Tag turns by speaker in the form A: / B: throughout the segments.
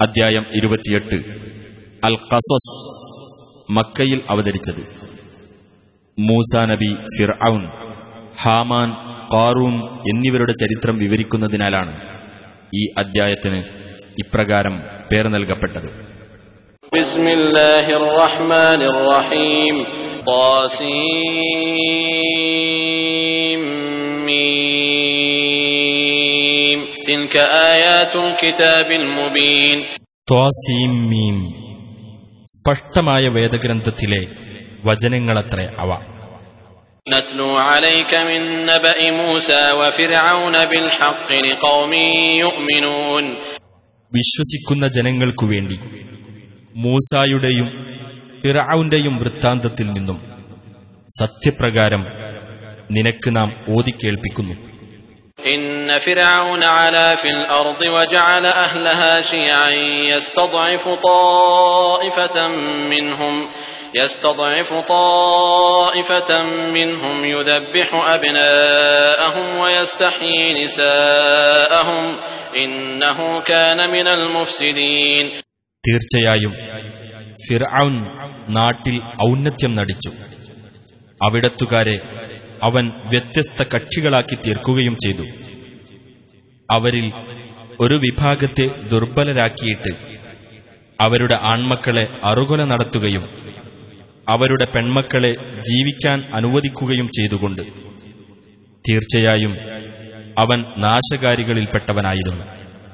A: അദ്ധ്യായം ഇരുപത്തിയെട്ട് അൽ ഖസസ് മക്കയിൽ അവതരിച്ചത് മൂസ നബി ഫിർഔൻ ഹാമാൻ കാറൂൻ എന്നിവരുടെ ചരിത്രം വിവരിക്കുന്നതിനാലാണ് ഈ അദ്ധ്യായത്തിന് ഇപ്രകാരം പേർ നൽകപ്പെട്ടത്
B: بسم الله الرحمن الرحيم طاسيم تلك آيات الكتاب المبين
A: ത്വാസീം മീം സ്പഷ്ടമായ വേദഗ്രന്ഥത്തിലെ വചനങ്ങളത്രേ അവ
B: نتلو عليك من نبأ موسى وفرعون بالحق لقوم يؤمنون
A: വിശ്വസിക്കുന്ന ജനങ്ങൾക്കു വേണ്ടി മൂസായുടെയും ഫിറൌന്റെയും വൃത്താന്തത്തിൽ നിന്നും സത്യപ്രകാരം നിനക്ക് നാം ഓതിക്കേൾപ്പിക്കുന്നു
B: إن فرعون علا في الأرض وجعل أهلها شيعا يستضعف طائفة منهم يستضعف طائفة منهم يذبح أبناءهم ويستحيي نساءهم إنه كان من المفسدين
A: തീർച്ചയായും ഫിർഔൻ നാട്ടിൽ ഔന്നത്യം നടിച്ചു അവിടത്തുകാരെ അവൻ വ്യത്യസ്ത കക്ഷികളാക്കി തീർക്കുകയും ചെയ്തു അവരിൽ ഒരു വിഭാഗത്തെ ദുർബലരാക്കിയിട്ട് അവരുടെ ആൺമക്കളെ അറുകൊല നടത്തുകയും അവരുടെ പെൺമക്കളെ ജീവിക്കാൻ അനുവദിക്കുകയും ചെയ്തുകൊണ്ട് തീർച്ചയായും അവൻ നാശകാരികളിൽപ്പെട്ടവനായിരുന്നു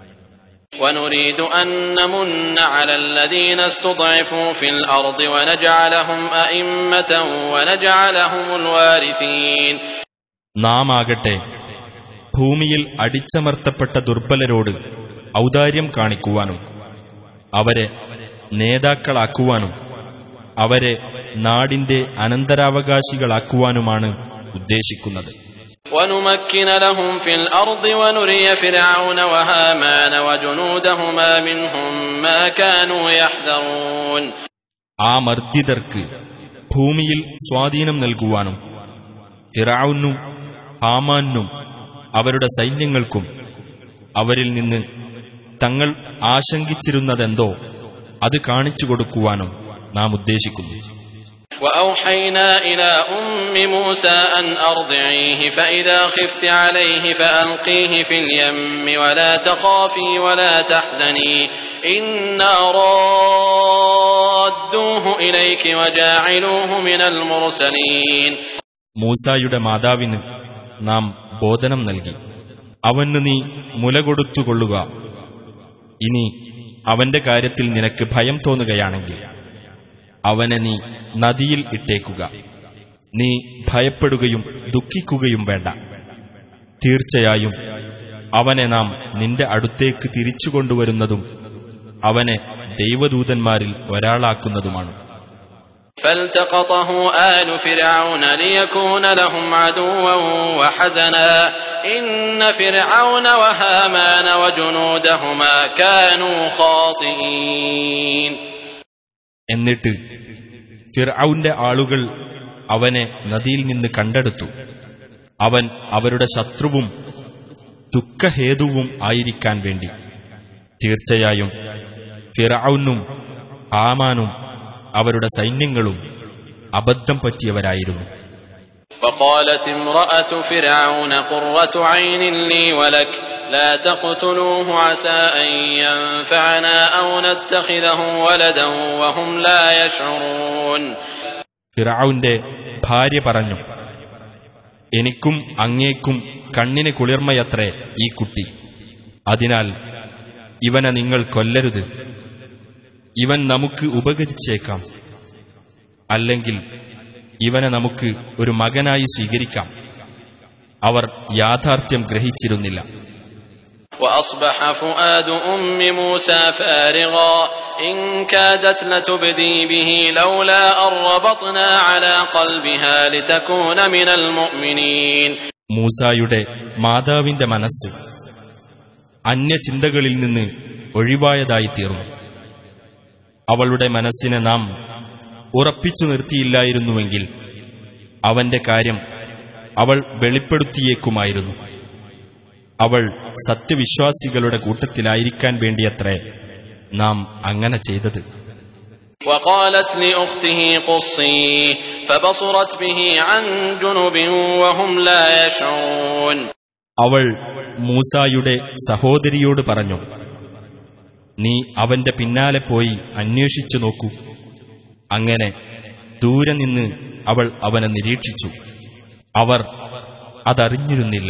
B: ونريد أن نمن على الذين استضعفوا في الأرض ونجعلهم أئمة ونجعلهم الوارثين
A: നാം ആകട്ടെ ഭൂമിയിൽ അടിച്ചമർത്തപ്പെട്ട ദുർബലരോട് ഔദാര്യം കാണിക്കുവാനും അവരെ നേതാക്കളാക്കുവാനും അവരെ നാടിന്റെ അനന്തരാവകാശികളാക്കുവാനുമാണ് ഉദ്ദേശിക്കുന്നത്
B: ونمكن لهم في الأرض ونري فرعون وهامان وجنودهما منهم ما كانوا يحذرون
A: ആ മർദ്ദിതർക്ക് ഭൂമിയിൽ സ്വാധീനം നൽകുവാനും ഫിറാവുനും ഹാമാനും അവരുടെ സൈന്യങ്ങൾക്കും അവരിൽ നിന്ന് തങ്ങൾ ആശങ്കിച്ചിരുന്നതെന്തോ അത് കാണിച്ചു കൊടുക്കുവാനും നാം ഉദ്ദേശിക്കുന്നു
B: وأوحينا إلى أم موسى أن أرضعيه فإذا خفت عليه فألقيه في اليم ولا تخافي ولا تحزني إنا رادوه إليك وجاعلوه من المرسلين
A: മൂസായുടെ മാതാവിന് നാം ബോധനം നൽകി അവന് നീ മുല കൊടുത്തുകൊള്ളുക ഇനി അവന്റെ കാര്യത്തിൽ നിനക്ക് ഭയം തോന്നുകയാണെങ്കിൽ അവനെ നീ നദിയിൽ ഇട്ടേക്കുക നീ ഭയപ്പെടുകയും ദുഃഖിക്കുകയും വേണ്ട തീർച്ചയായും അവനെ നാം നിന്റെ അടുത്തേക്ക് തിരിച്ചു കൊണ്ടുവരുന്നതും അവനെ ദൈവദൂതന്മാരിൽ ഒരാളാക്കുന്നതുമാണ്
B: فالتقطه آل فرعون ليكون لهم عدوا وحزنا إن فرعون وهامان وجنودهما كانوا خاطئين
A: എന്നിട്ട് ഫിർഔന്റെ ആളുകൾ അവനെ നദിയിൽ നിന്ന് കണ്ടെടുത്തു അവൻ അവരുടെ ശത്രുവും ദുഃഖഹേതുവും ആയിരിക്കാൻ വേണ്ടി തീർച്ചയായും ഫിറൌനും ആമാനും അവരുടെ സൈന്യങ്ങളും അബദ്ധം പറ്റിയവരായിരുന്നു
B: وقالت امرأة فرعون قرة عين لي ولك لا تقتلوه عسى أن ينفعنا أو نتخذه ولدا وهم لا يشعرون
A: ഫിറൌന്റെ ഭാര്യ പറഞ്ഞു എനിക്കും അങ്ങേക്കും കണ്ണിന് കുളിർമയത്രേ ഈ കുട്ടി അതിനാൽ ഇവനെ നിങ്ങൾ കൊല്ലരുത് ഇവൻ നമുക്ക് ഉപകരിച്ചേക്കാം അല്ലെങ്കിൽ ഇവനെ നമുക്ക് ഒരു മകനായി സ്വീകരിക്കാം അവർ യാഥാർത്ഥ്യം ഗ്രഹിച്ചിരുന്നില്ല
B: وأصبح فؤاد أم موسى فارغا إن كادت لتبدي به لولا أن ربطنا على قلبها لتكون من المؤمنين
A: മൂസായുടെ മാതാവിന്റെ മനസ്സ് അന്യചിന്തകളിൽ നിന്ന് ഒഴിവായതായി തീർന്നു അവളുടെ മനസ്സിനെ നാം ഉറപ്പിച്ചു നിർത്തിയില്ലായിരുന്നുവെങ്കിൽ അവന്റെ കാര്യം അവൾ വെളിപ്പെടുത്തിയേക്കുമായിരുന്നു അവൾ സത്യവിശ്വാസികളുടെ കൂട്ടത്തിലായിരിക്കാൻ വേണ്ടിയത്രേ നാം അങ്ങനെ ചെയ്തത്
B: وقالت لأخته قصيه فبصرت به عن جنب وهم لا يشعرون
A: അവൾ മൂസായുടെ സഹോദരിയോട് പറഞ്ഞു നീ അവന്റെ പിന്നാലെ പോയി അന്വേഷിച്ചു നോക്കൂ അങ്ങനെ ദൂരെ നിന്ന് അവൾ അവനെ നിരീക്ഷിച്ചു അവർ അതറിഞ്ഞിരുന്നില്ല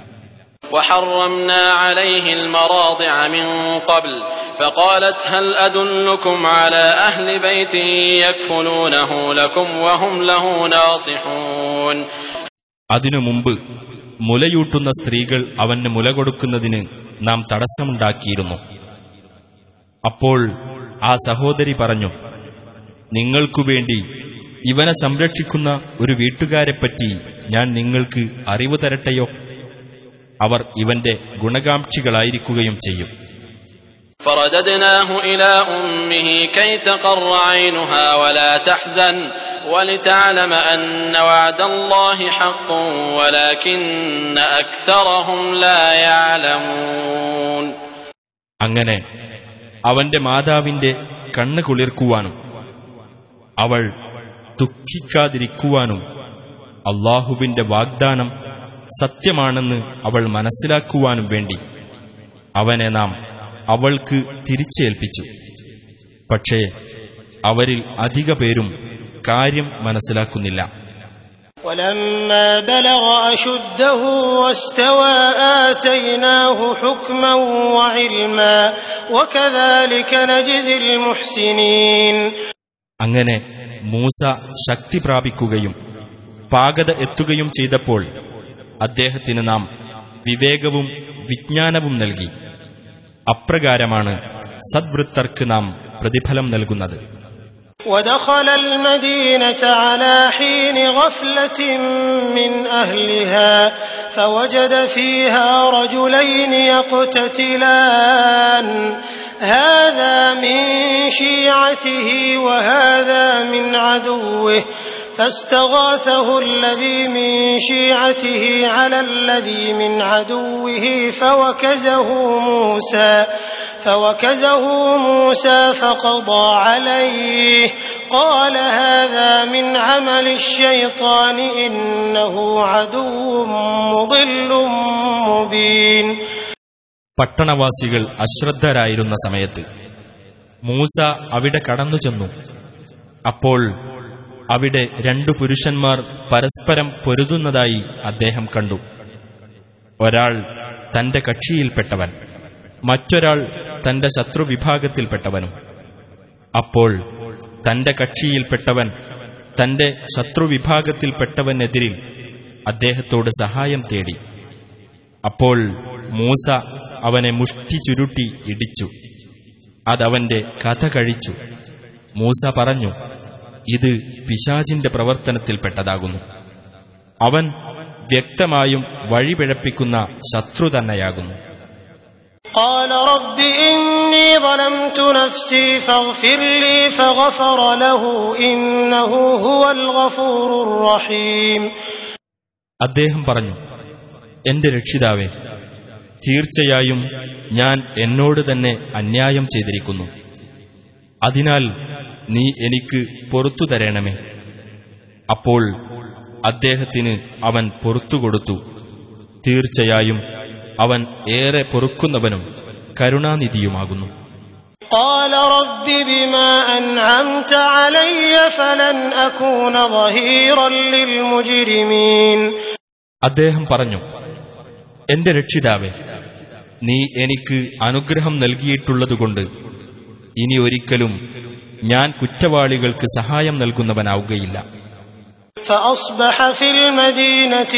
B: وحرمنا عليه المراضع من قبل فقالت هل أدلكم على أهل بيت يكفلونه لكم وهم له ناصحون
A: അതിനു മുമ്പ് മുലയൂട്ടുന്ന സ്ത്രീകൾ അവന് മുല കൊടുക്കുന്നതിന് നാം തടസ്സമുണ്ടാക്കിയിരുന്നു അപ്പോൾ ആ സഹോദരി പറഞ്ഞു നിങ്ങൾക്കുവേണ്ടി ഇവനെ സംരക്ഷിക്കുന്ന ഒരു വീട്ടുകാരെപ്പറ്റി ഞാൻ നിങ്ങൾക്ക് അറിവ് തരട്ടെയോ അവർ ഇവന്റെ ഗുണകാംക്ഷികളായിരിക്കുകയും ചെയ്യും
B: فرددناه إلى أمه كي تقر عينها ولا تحزن ولتعلم أن وعد الله حق ولكن أكثرهم لا يعلمون
A: അങ്ങനെ അവന്റെ മാതാവിന്റെ കണ്ണ് കുളിർക്കുവാനും അവൾ ദുഃഖിക്കാതിരിക്കുവാനും അള്ളാഹുവിന്റെ വാഗ്ദാനം സത്യമാണെന്ന് അവൾ മനസ്സിലാക്കുവാനും വേണ്ടി അവനെ നാം അവൾക്ക് തിരിച്ചേൽപ്പിച്ചു പക്ഷേ അവരിൽ അധിക പേരും കാര്യം മനസ്സിലാക്കുന്നില്ല
C: ولما بلغ أشده واستوى آتيناه حكما وعلما وكذلك نجزي المحسنين
A: അങ്ങനെ മൂസ ശക്തി പ്രാപിക്കുകയും പാകത എത്തുകയും ചെയ്തപ്പോൾ അദ്ദേഹത്തിന് നാം വിവേകവും വിജ്ഞാനവും നൽകി അപ്രകാരമാണ് സദ്വൃത്തർക്ക് നാം പ്രതിഫലം നൽകുന്നത്
C: ودخل المدينة على حين غفلة من أهلها فوجد فيها رجلين يقتتلان هذا من شيعته وهذا من عدوه فاستغاثه الذي من شيعته على الذي من عدوه فوكزه موسى فوكزه موسى فقضى عليه قال هذا من عمل الشيطان إنه عدو مضل مبين
A: പട്ടണവാസികൾ അശ്രദ്ധരായിരുന്ന സമയത്ത് മൂസ അവിടെ കടന്നു ചെന്നു അപ്പോൾ അവിടെ രണ്ടു പുരുഷന്മാർ പരസ്പരം പൊരുതുന്നതായി അദ്ദേഹം കണ്ടു ഒരാൾ തന്റെ കക്ഷിയിൽപ്പെട്ടവൻ മറ്റൊരാൾ തന്റെ ശത്രുവിഭാഗത്തിൽപ്പെട്ടവനും അപ്പോൾ തന്റെ കക്ഷിയിൽപ്പെട്ടവൻ തന്റെ ശത്രുവിഭാഗത്തിൽപ്പെട്ടവനെതിരിൽ അദ്ദേഹത്തോട് സഹായം തേടി അപ്പോൾ മൂസ അവനെ മുഷ്ടി ചുരുട്ടി ഇടിച്ചു അതവന്റെ കഥ കഴിച്ചു മൂസ പറഞ്ഞു ഇത് പിശാചിന്റെ പ്രവർത്തനത്തിൽപ്പെട്ടതാകുന്നു അവൻ വ്യക്തമായും വഴിപിഴപ്പിക്കുന്ന ശത്രു തന്നെയാകുന്നു
C: قال رب إني ظلمت نفسي فاغفر لي فغفر له إنه هو الغفور الرحيم
A: അദ്ദേഹം പറഞ്ഞു എന്റെ രക്ഷിതാവേ തീർച്ചയായും ഞാൻ എന്നോട് തന്നെ അന്യായം ചെയ്തിരിക്കുന്നു അതിനാൽ നീ എനിക്ക് പൊറത്തു തരണമേ അപ്പോൾ അദ്ദേഹത്തിന് അവൻ പൊറത്തുകൊടുത്തു തീർച്ചയായും അവൻ ഏറെ പൊറുക്കുന്നവനും കരുണാനിധിയുമാകുന്നു
C: قال رب بما أنعمت علي فلن أكون ظهيرا للمجرمين
A: അദ്ദേഹം പറഞ്ഞു എന്റെ രക്ഷിതാവേ നീ എനിക്ക് അനുഗ്രഹം നൽകിയിട്ടുള്ളതുകൊണ്ട് ഇനി ഒരിക്കലും ഞാൻ കുറ്റവാളികൾക്ക് സഹായം നൽകുന്നവനാവുകയില്ല
C: فأصبح في المدينة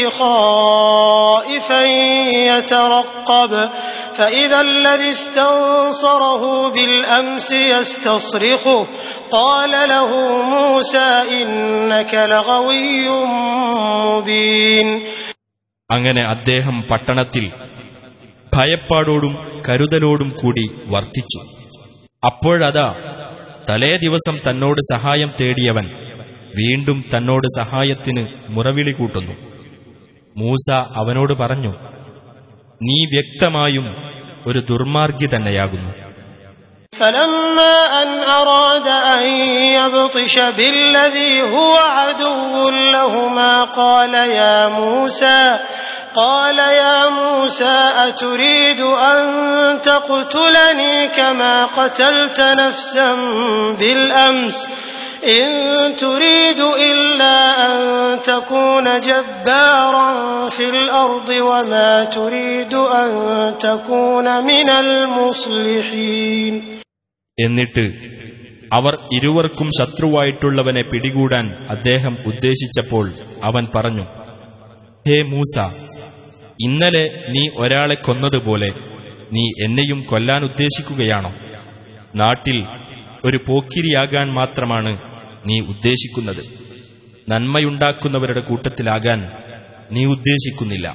C: خائفا يترقب فإذا الذي استنصره بالأمس يستصرخه قال له موسى إنك لغوي مبين
A: അങ്ങനെ അദ്ദേഹം പട്ടണത്തിൽ ഭയപ്പാടോടും കരുതലോടും കൂടി വർത്തിച്ചു അപ്പോഴതാ തലേ ദിവസം തന്നോട് സഹായം തേടിയവൻ വീണ്ടും തന്നോട് സഹായത്തിന് മുറവിളി കൂട്ടുന്നു മൂസ അവനോട് പറഞ്ഞു നീ വ്യക്തമായും ഒരു ദുർമാർഗി തന്നെയാകുന്നു
C: فلما أن أراد أن يبطش بالذي هو عدو لهما قال يا موسى قال يا موسى أتريد أن تقتلني كما قتلت نفسا بالأمس إن تريد إلا أن تكون جبارا في الأرض وما تريد أن تكون من المصلحين
A: എന്നിട്ട് അവർ ഇരുവർക്കും ശത്രുവായിട്ടുള്ളവനെ പിടികൂടാൻ അദ്ദേഹം ഉദ്ദേശിച്ചപ്പോൾ അവൻ പറഞ്ഞു ഹേ മൂസ ഇന്നലെ നീ ഒരാളെ കൊന്നതുപോലെ നീ എന്നെയും കൊല്ലാൻ ഉദ്ദേശിക്കുകയാണോ നാട്ടിൽ ഒരു പോക്കിരിയാകാൻ മാത്രമാണ് നീ ഉദ്ദേശിക്കുന്നത് നന്മയുണ്ടാക്കുന്നവരുടെ കൂട്ടത്തിലാകാൻ നീ ഉദ്ദേശിക്കുന്നില്ല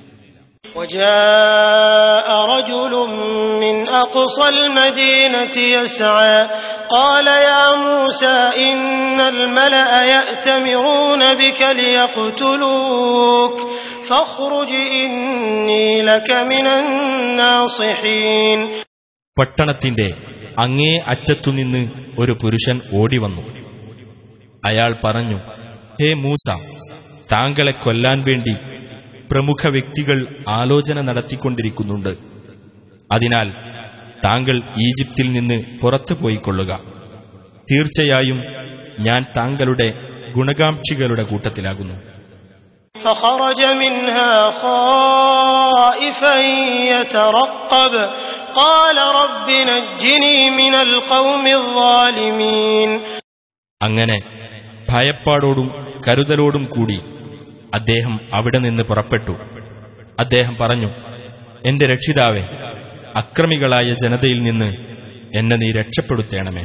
C: وجاء رجل من أقصى المدينة يسعى قال يا موسى إن الملأ يأتمرون بك ليقتلوك فاخرج إني لك من الناصحين
A: പട്ടണത്തിന്റെ അങ്ങേ അറ്റത്തുനിന്ന് ഒരു പുരുഷൻ ഓടിവന്നു അയാൾ പറഞ്ഞു ഹേ മൂസ താങ്കളെ കൊല്ലാൻ വേണ്ടി പ്രമുഖ വ്യക്തികൾ ആലോചന നടത്തിക്കൊണ്ടിരിക്കുന്നുണ്ട് അതിനാൽ താങ്കൾ ഈജിപ്തിൽ നിന്ന് പുറത്തു പോയിക്കൊള്ളുക തീർച്ചയായും ഞാൻ താങ്കളുടെ ഗുണകാംക്ഷികളുടെ കൂട്ടത്തിലാകുന്നു
C: فخرج منها خائفا يترقب قال رب نجني من القوم الظالمين
A: അങ്ങനെ ഭയപ്പാടോടും കരുതലോടും കൂടി അദ്ദേഹം അവിടെ നിന്ന് പുറപ്പെട്ടു അദ്ദേഹം പറഞ്ഞു എന്റെ രക്ഷിതാവെ അക്രമികളായ ജനതയിൽ നിന്ന് എന്നെ നീ രക്ഷപ്പെടുത്തേണമേ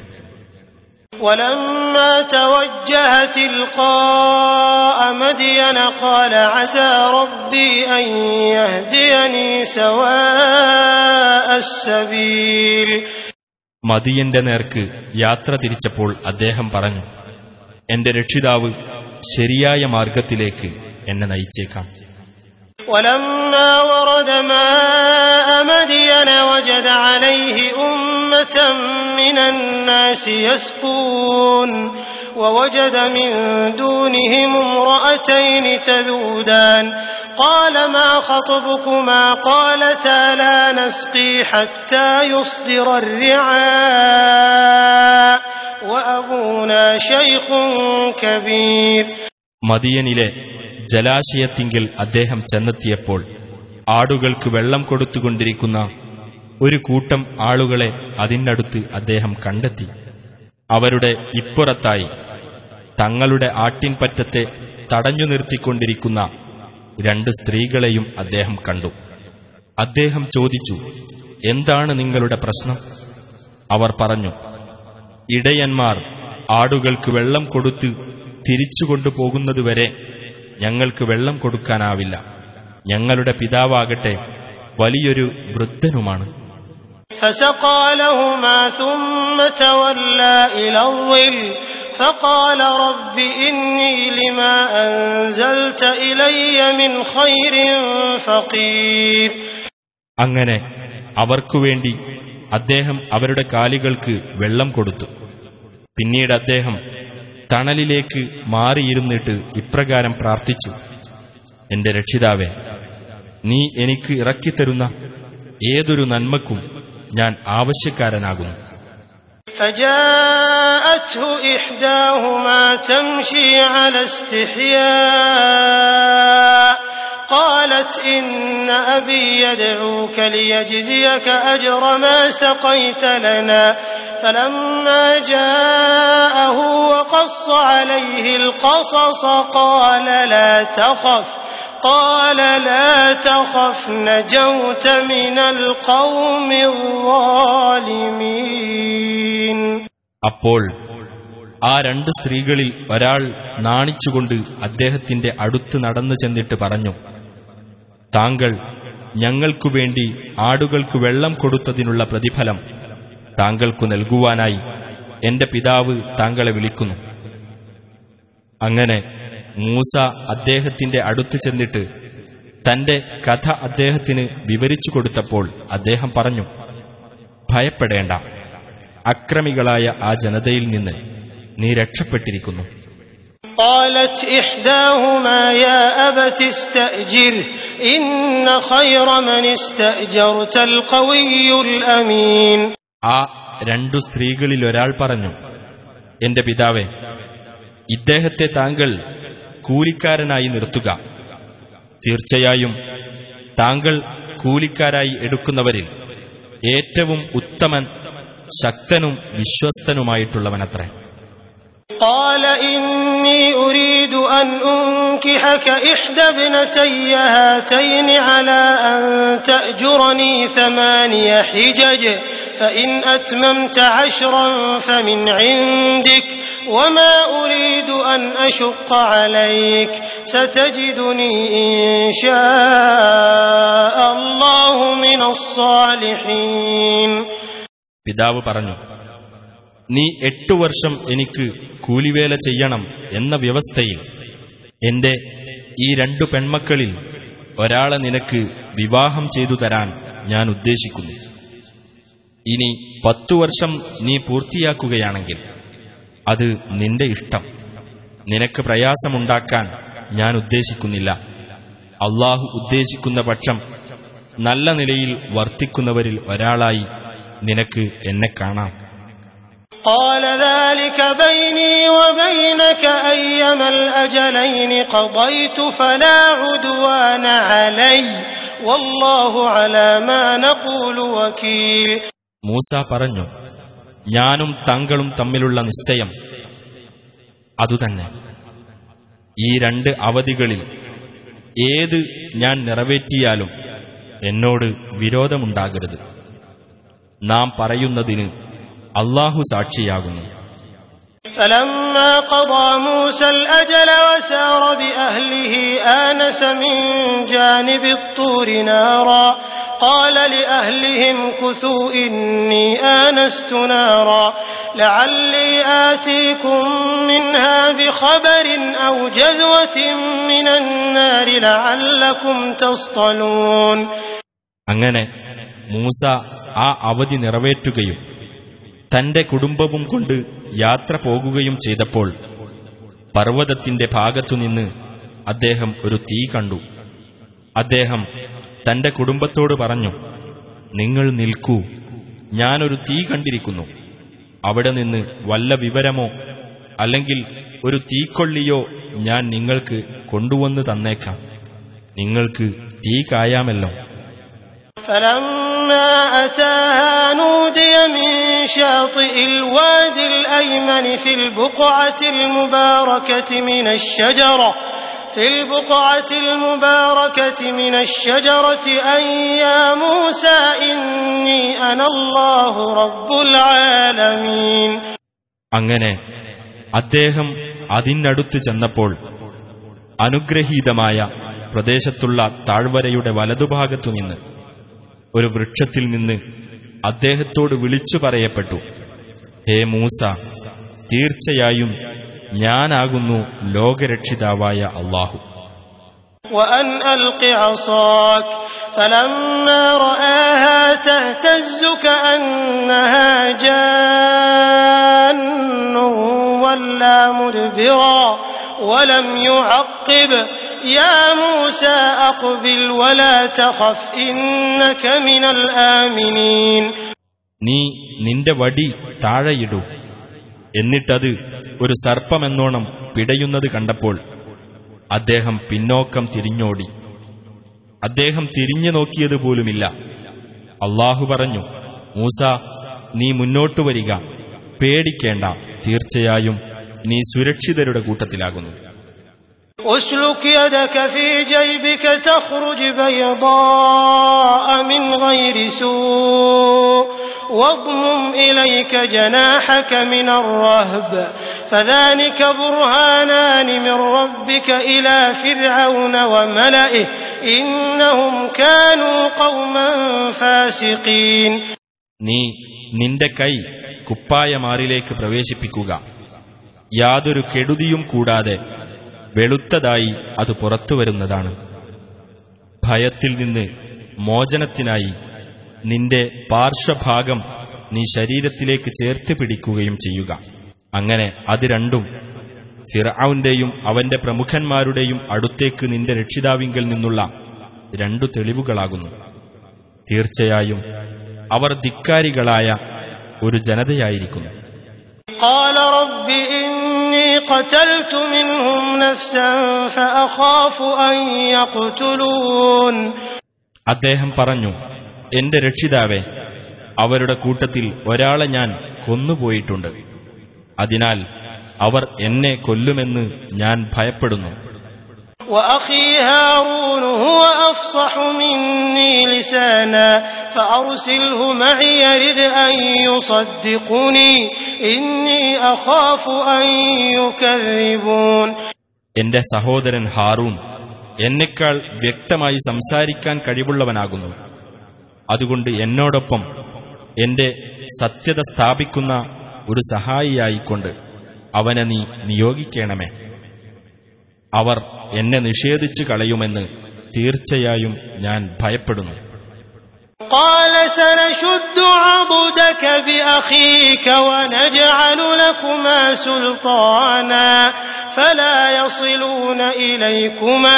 C: ولما توجه تلقاء مدين قال عسى ربي أن يهديني سواء السبيل
A: മദിയന്റെ നേർക്ക് യാത്ര തിരിച്ചപ്പോൾ അദ്ദേഹം പറഞ്ഞു എന്റെ രക്ഷിതാവ് ശരിയായ മാർഗത്തിലേക്ക് എന്നെ നയിച്ചേക്കാം
C: ولما ورد ماء مدين وجد عليه أمة من الناس يسقون ووجد من دونهم امرأتين تذودان قال ما خطبكما قالتا لا نسقي حتى يصدر الرعاء وأبونا شيخ كبير
A: മദിയനിലെ ജലാശയത്തിങ്കിൽ അദ്ദേഹം ചെന്നെത്തിയപ്പോൾ ആടുകൾക്ക് വെള്ളം കൊടുത്തുകൊണ്ടിരിക്കുന്ന ഒരു കൂട്ടം ആളുകളെ അതിനടുത്ത് അദ്ദേഹം കണ്ടെത്തി അവരുടെ ഇപ്പുറത്തായി തങ്ങളുടെ ആട്ടിൻപറ്റത്തെ തടഞ്ഞു നിർത്തിക്കൊണ്ടിരിക്കുന്ന രണ്ട് സ്ത്രീകളെയും അദ്ദേഹം കണ്ടു അദ്ദേഹം ചോദിച്ചു എന്താണ് നിങ്ങളുടെ പ്രശ്നം അവർ പറഞ്ഞു ഇടയന്മാർ ആടുകൾക്ക് വെള്ളം കൊടുത്ത് തിരിച്ചുകൊണ്ടുപോകുന്നതുവരെ ഞങ്ങൾക്ക് വെള്ളം കൊടുക്കാനാവില്ല ഞങ്ങളുടെ പിതാവാകട്ടെ വലിയൊരു വൃദ്ധനുമാണ്
C: فسقى لهما ثم تولى إلى الظل فقال رب إني لما أنزلت إلي من خير فقير
A: അങ്ങനെ അവർക്കുവേണ്ടി അദ്ദേഹം അവരുടെ കാലികൾക്ക് വെള്ളം കൊടുത്തു പിന്നീട് അദ്ദേഹം തണലിലേക്ക് മാറിയിരുന്നിട്ട് ഇപ്രകാരം പ്രാർത്ഥിച്ചു എന്റെ രക്ഷിതാവേ നീ എനിക്ക് ഇറക്കിത്തരുന്ന ഏതൊരു നന്മക്കും ഞാൻ ആവശ്യക്കാരനാകുന്നു
C: فجاءته إحداهما تمشي على استحياء قالت إن أبي يدعوك ليجزيك أجر ما سقيت لنا فلما جاءه وقص عليه القصص قال لا تخف قال لا تخف نجوت من القوم الظالمين
A: അപ്പോൾ ആ രണ്ട് സ്ത്രീകളിൽ ഒരാൾ നാണിച്ചുകൊണ്ട് അദ്ദേഹത്തിന്റെ അടുത്ത് നടന്നു ചെന്നിട്ട് പറഞ്ഞു താങ്കൾ ഞങ്ങൾക്കു വേണ്ടി ആടുകൾക്ക് വെള്ളം കൊടുത്തതിനുള്ള പ്രതിഫലം താങ്കൾക്കു നൽകുവാനായി എന്റെ പിതാവ് താങ്കളെ വിളിക്കുന്നു അങ്ങനെ മൂസ അദ്ദേഹത്തിന്റെ അടുത്ത് ചെന്നിട്ട് തന്റെ കഥ അദ്ദേഹത്തിന് വിവരിച്ചു കൊടുത്തപ്പോൾ അദ്ദേഹം പറഞ്ഞു ഭയപ്പെടേണ്ട അക്രമികളായ ആ ജനതയിൽ നിന്ന് നീ രക്ഷപ്പെട്ടിരിക്കുന്നു
C: قالت إحداهما يا أبت استأجره إن خير من استأجرت القوي الأمين
A: ആ രണ്ടു സ്ത്രീകളിൽ ഒരാൾ പറഞ്ഞു എന്റെ പിതാവേ ഇദ്ദേഹത്തെ താങ്കൾ കൂലിക്കാരനായി നിർത്തുക തീർച്ചയായും താങ്കൾ കൂലിക്കാരായി എടുക്കുന്നവരിൽ ഏറ്റവും ഉത്തമൻ ശക്തനും വിശ്വസ്തനുമായിട്ടുള്ളവനത്രേ
C: قال إني أريد أن أنكحك إحدى ابنتي هاتين على أن تأجرني ثماني حجج فإن أتممت عشرا فمن عندك وما أريد أن أشق عليك ستجدني إن شاء الله من الصالحين
A: പിതാവ് പറഞ്ഞു നീ എട്ടു വർഷം എനിക്ക് കൂലിവേല ചെയ്യണം എന്ന വ്യവസ്ഥയിൽ എന്റെ ഈ രണ്ടു പെൺമക്കളിൽ ഒരാളെ നിനക്ക് വിവാഹം ചെയ്തു തരാൻ ഞാൻ ഉദ്ദേശിക്കുന്നു ഇനി പത്തു വർഷം നീ പൂർത്തിയാക്കുകയാണെങ്കിൽ അത് നിന്റെ ഇഷ്ടം നിനക്ക് പ്രയാസമുണ്ടാക്കാൻ ഞാൻ ഉദ്ദേശിക്കുന്നില്ല അള്ളാഹു ഉദ്ദേശിക്കുന്ന പക്ഷം നല്ല നിലയിൽ വർത്തിക്കുന്നവരിൽ ഒരാളായി നിനക്ക് എന്നെ കാണാം
C: قال ذلك بيني وبينك أيما الأجلين قضيت فلا عدوان علي والله على ما نقول وكيل
A: മൂസ പറഞ്ഞു ഞാനും താങ്കളും തമ്മിലുള്ള നിശ്ചയം അതുതന്നെ ഈ രണ്ട് അവധികളിൽ ഏത് ഞാൻ നിറവേറ്റിയാലും എന്നോട് വിരോധമുണ്ടാകരുത് നാം പറയുന്നതിന് അള്ളാഹു സാക്ഷിയാകുന്നു
C: فلما قضى موسى الأجل وسار بأهله آنس من جانب الطور نارا قال لأهلهم كثوا إني آنست نارا لعلي آتيكم منها بخبر أو جذوة من النار لعلكم تصطلون
A: അങ്ങനെ മൂസ ആ അവധി നിറവേറ്റുകയും തന്റെ കുടുംബവും കൊണ്ട് യാത്ര പോകുകയും ചെയ്തപ്പോൾ പർവ്വതത്തിന്റെ ഭാഗത്തുനിന്ന് അദ്ദേഹം ഒരു തീ കണ്ടു അദ്ദേഹം തന്റെ കുടുംബത്തോട് പറഞ്ഞു നിങ്ങൾ നിൽക്കൂ ഞാനൊരു തീ കണ്ടിരിക്കുന്നു അവിടെ നിന്ന് വല്ല വിവരമോ അല്ലെങ്കിൽ ഒരു തീക്കൊള്ളിയോ ഞാൻ നിങ്ങൾക്ക് കൊണ്ടുവന്ന് തന്നേക്കാം നിങ്ങൾക്ക് തീ കായാമല്ലോ
C: فلما أتاها نودي من شاطئ الواد الأيمن في البقعة المباركة من الشجرة في البقعة المباركة من الشجرة أن يا موسى إني أنا الله رب العالمين
A: അങ്ങനെ അദ്ദേഹം അതിനടുത്ത് ചെന്നപ്പോൾ അനുഗ്രഹീതമായ പ്രദേശത്തുള്ള താഴ്വരയുടെ വലതുഭാഗത്തുനിന്ന് ഒരു വൃക്ഷത്തിൽ നിന്ന് അദ്ദേഹത്തോട് വിളിച്ചു പറയപ്പെട്ടു ഹേ മൂസ തീർച്ചയായും ഞാനാകുന്നു ലോകരക്ഷിതാവായ അള്ളാഹു
C: وأن ألق عصاك فلما رآها تهتز كأنها جان ولا مدبرا ولم يعقب يا موسى أقبل ولا تخف إنك من الآمنين
A: നീ നിന്റെ വടി താഴെയിടൂ എന്നിട്ടത് ഒരു സർപ്പമെന്നോണം പിടയുന്നത് കണ്ടപ്പോൾ അദ്ദേഹം പിന്നോക്കം തിരിഞ്ഞോടി അദ്ദേഹം തിരിഞ്ഞു നോക്കിയതുപോലുമില്ല അള്ളാഹു പറഞ്ഞു മൂസ നീ മുന്നോട്ടു വരിക പേടിക്കേണ്ട തീർച്ചയായും നീ സുരക്ഷിതരുടെ കൂട്ടത്തിലാകുന്നു
C: اسلك يدك في جيبك تخرج بيضاء من غير سوء واضمم إليك جناحك من الرهب فذلك برهانان من ربك إلى فرعون وملئه إنهم كانوا قوما فاسقين
A: നീ നിന്റെ കൈ കുപ്പായമാറിലേക്ക് പ്രവേശിപ്പിക്കുക യാതൊരു കെടുതിയും കൂടാതെ വെളുത്തതായി അത് പുറത്തുവരുന്നതാണ് ഭയത്തിൽ നിന്ന് മോചനത്തിനായി നിന്റെ പാർശ്വഭാഗം നീ ശരീരത്തിലേക്ക് ചേർത്ത് പിടിക്കുകയും ചെയ്യുക അങ്ങനെ അത് രണ്ടും ഫിർഔന്റെയും അവന്റെ പ്രമുഖന്മാരുടെയും അടുത്തേക്ക് നിന്റെ രക്ഷിതാവിങ്കിൽ നിന്നുള്ള രണ്ടു തെളിവുകളാകുന്നു തീർച്ചയായും അവർ ധിക്കാരികളായ ഒരു ജനതയായിരിക്കുന്നു
C: قال رب إني قتلت منهم نفسا فأخاف أن يقتلون
A: അദ്ദേഹം പറഞ്ഞു എന്റെ രക്ഷിതാവെ അവരുടെ കൂട്ടത്തിൽ ഒരാളെ ഞാൻ കൊന്നുപോയിട്ടുണ്ട് അതിനാൽ അവർ എന്നെ കൊല്ലുമെന്ന് ഞാൻ ഭയപ്പെടുന്നു
C: وأخي هارون هو أفصح مني لسانا فأرسله معي يرد أن يصدقني إني أخاف أن يكذبون
A: എന്റെ സഹോദരൻ ഹാറൂൺ എന്നെക്കാൾ വ്യക്തമായി സംസാരിക്കാൻ കഴിവുള്ളവനാകുന്നു അതുകൊണ്ട് എന്നോടൊപ്പം എന്റെ സത്യത സ്ഥാപിക്കുന്ന ഒരു സഹായിയായിക്കൊണ്ട് അവനെ നീ നിയോഗിക്കണമേ അവർ എന്നെ നിഷേധിച്ചു കളയുമെന്ന് തീർച്ചയായും ഞാൻ ഭയപ്പെടുന്നു
C: قال سنشد عضدك بأخيك ونجعل لكما سلطانا فلا يصلون إليكما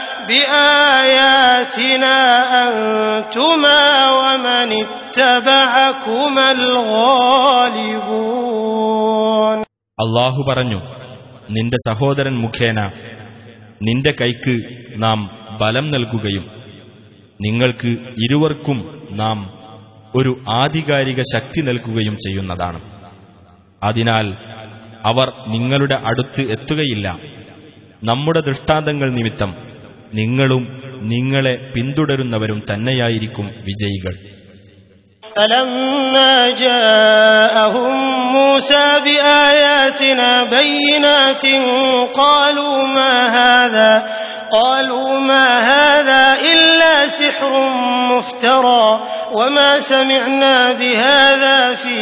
C: بآياتنا أنتما ومن اتبعكما الغالبون
A: അള്ളാഹു പറഞ്ഞു നിന്റെ സഹോദരൻ മുഖേന നിന്റെ കൈക്ക് നാം ബലം നൽകുകയും നിങ്ങൾക്ക് ഇരുവർക്കും നാം ഒരു ആധികാരിക ശക്തി നൽകുകയും ചെയ്യുന്നതാണ് അതിനാൽ അവർ നിങ്ങളുടെ അടുത്ത് എത്തുകയില്ല നമ്മുടെ ദൃഷ്ടാന്തങ്ങൾ നിമിത്തം നിങ്ങളും നിങ്ങളെ പിന്തുടരുന്നവരും തന്നെയായിരിക്കും വിജയികൾ
C: فلما جاءهم موسى بآياتنا بينات قالوا ما هذا قالوا ما هذا إلا سحر مفترى وما سمعنا بهذا في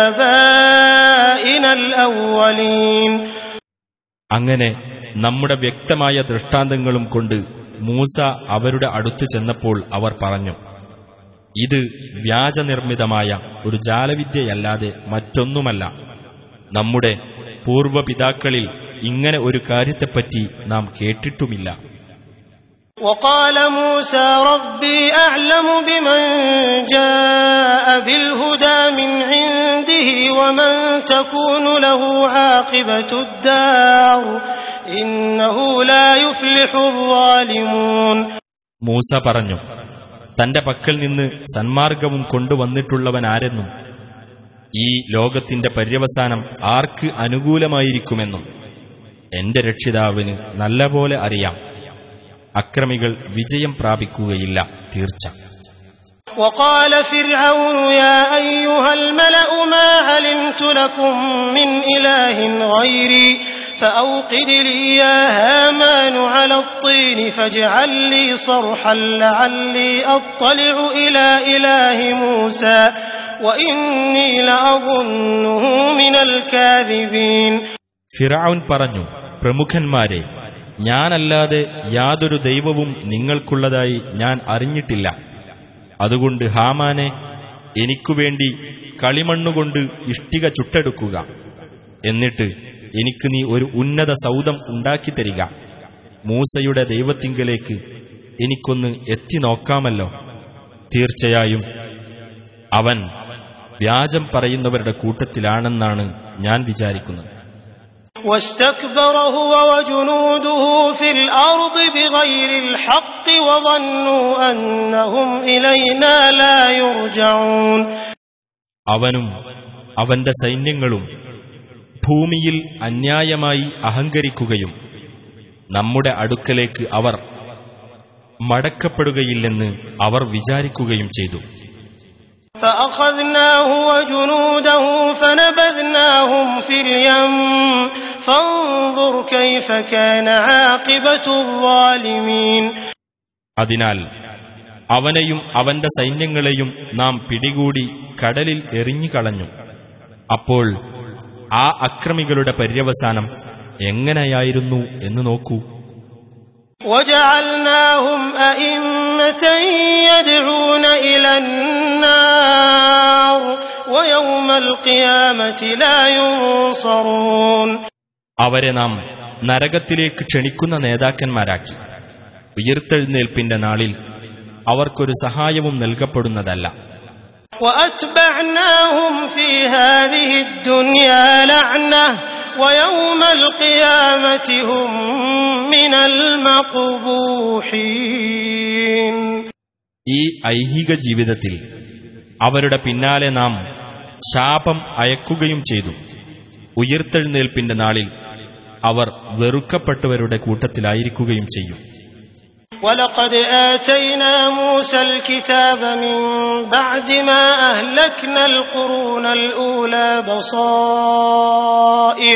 C: آبائنا الأولين
A: അങ്ങനെ നമ്മുടെ വ്യക്തമായ ദൃഷ്ടാന്തങ്ങളും കൊണ്ട് മൂസ അവരുടെ അടുത്ത് ചെന്നപ്പോൾ അവർ പറഞ്ഞു ഇത് വ്യാജനിർമ്മിതമായ ഒരു ജാലവിദ്യയല്ലാതെ മറ്റൊന്നുമല്ല നമ്മുടെ പൂർവപിതാക്കളിൽ ഇങ്ങനെ ഒരു കാര്യത്തെപ്പറ്റി നാം കേട്ടിട്ടുമില്ല
C: وقال موسى ربي أعلم بمن جاء بالهدى من عنده ومن تكون له عاقبة الدار إنه لا يفلح الظالمون
A: മൂസ പറഞ്ഞു തന്റെ പക്കൽ നിന്ന് സന്മാർഗവും കൊണ്ടുവന്നിട്ടുള്ളവനാരെന്നും ഈ ലോകത്തിന്റെ പര്യവസാനം ആർക്ക് അനുകൂലമായിരിക്കുമെന്നും എന്റെ രക്ഷിതാവിന് നല്ലപോലെ അറിയാം അക്രമികൾ വിജയം പ്രാപിക്കുകയില്ല തീർച്ച
C: وقال فرعون يا أيها الملأ ما علمت لكم من إله غيري فأوقد لي يا هامان على الطين فاجعل لي صرحا لعلي أطلع إلى إله موسى وإني لأظنه من الكاذبين
A: ഫിറൌൻ പറഞ്ഞു പ്രമുഖന്മാരെ ഞാനല്ലാതെ യാതൊരു ദൈവവും നിങ്ങൾക്കുള്ളതായി ഞാൻ അറിഞ്ഞിട്ടില്ല അതുകൊണ്ട് ഹാമാനെ എനിക്കുവേണ്ടി കളിമണ്ണുകൊണ്ട് ഇഷ്ടിക ചുട്ടെടുക്കുക എന്നിട്ട് എനിക്ക് നീ ഒരു ഉന്നത സൗദം ഉണ്ടാക്കിത്തരിക മൂസയുടെ ദൈവത്തിങ്കലേക്ക് എനിക്കൊന്ന് എത്തി നോക്കാമല്ലോ തീർച്ചയായും അവൻ വ്യാജം പറയുന്നവരുടെ കൂട്ടത്തിലാണെന്നാണ് ഞാൻ വിചാരിക്കുന്നത്
C: واستكبر هو وجنوده في الأرض بغير الحق وظنوا أنهم إلينا لا يرجعون
A: അവനും അവന്റെ സൈന്യങ്ങളും ഭൂമിയിൽ അന്യായമായി അഹങ്കരിക്കുകയും നമ്മുടെ അടുക്കലേക്ക് അവർ മടക്കപ്പെടുകയില്ലെന്ന് അവർ വിചാരിക്കുകയും ചെയ്തു
C: فأخذناه وجنوده فنبذناهم في اليم فانظر كيف كان عاقبة الظالمين
A: അതിനാൽ അവനെയും അവന്റെ സൈന്യങ്ങളെയും നാം പിടികൂടി കടലിൽ എറിഞ്ഞുകളഞ്ഞു അപ്പോൾ ആ അക്രമികളുടെ പര്യവസാനം എങ്ങനെയായിരുന്നു എന്ന് നോക്കൂ
C: وجعلناهم أئمة يدعون إلى النار ويوم القيامة لا ينصرون
A: അവരെ നാം നരകത്തിലേക്ക് ക്ഷണിക്കുന്ന നേതാക്കന്മാരാക്കി ഉയർത്തെഴുന്നേൽപ്പിന്റെ നാളിൽ അവർക്കൊരു സഹായവും നൽകപ്പെടുന്നതല്ല
C: وأتبعناهم في هذه الدنيا لعنة ويوم القيامة هم من المقبوحين
A: ഈ ഐഹിക ജീവിതത്തിൽ അവരുടെ പിന്നാലെ നാം ശാപം അയക്കുകയും ചെയ്തു ഉയർത്തെഴുന്നേൽപ്പിന്റെ നാളിൽ അവർ വെറുക്കപ്പെട്ടവരുടെ കൂട്ടത്തിലായിരിക്കുകയും ചെയ്യും
C: ولقد آتينا موسى الكتاب من بعد ما أهلكنا القرون الأولى بصائر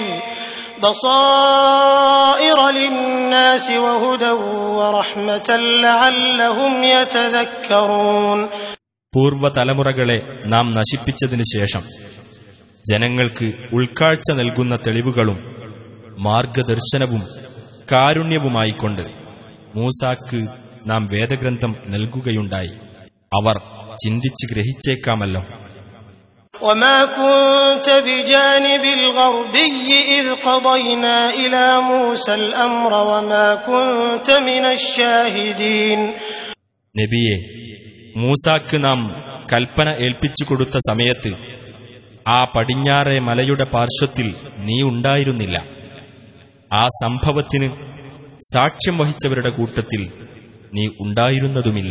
C: بصائر للناس وهدى ورحمة لعلهم يتذكرون
A: പൂർവ്വതലമുറകളെ നാം നശിപ്പിച്ചതിനു ശേഷം ജനങ്ങൾക്ക് ഉൾക്കാഴ്ച നൽകുന്ന തെളിവുകളും മാർഗദർശനവും കാരുണ്യവുമായിക്കൊണ്ട് മൂസാക്ക് നാം വേദഗ്രന്ഥം നൽകുകയുണ്ടായി അവർ ചിന്തിച്ച് ഗ്രഹിച്ചേക്കാമല്ലോ
C: وما كنت بجانب الغربي إذ قضينا إلى موسى الأمر وما كنت من الشاهدين
A: നബിയെ മൂസാക്ക് നാം കൽപ്പന ഏൽപ്പിച്ചു കൊടുത്ത സമയത്ത് ആ പടിഞ്ഞാറെ മലയുടെ പാർശ്വത്തിൽ നീ ഉണ്ടായിരുന്നില്ല ആ സംഭവത്തിന് സാക്ഷ്യം വഹിച്ചവരുടെ കൂട്ടത്തിൽ നീ ഉണ്ടായിരുന്നതുമില്ല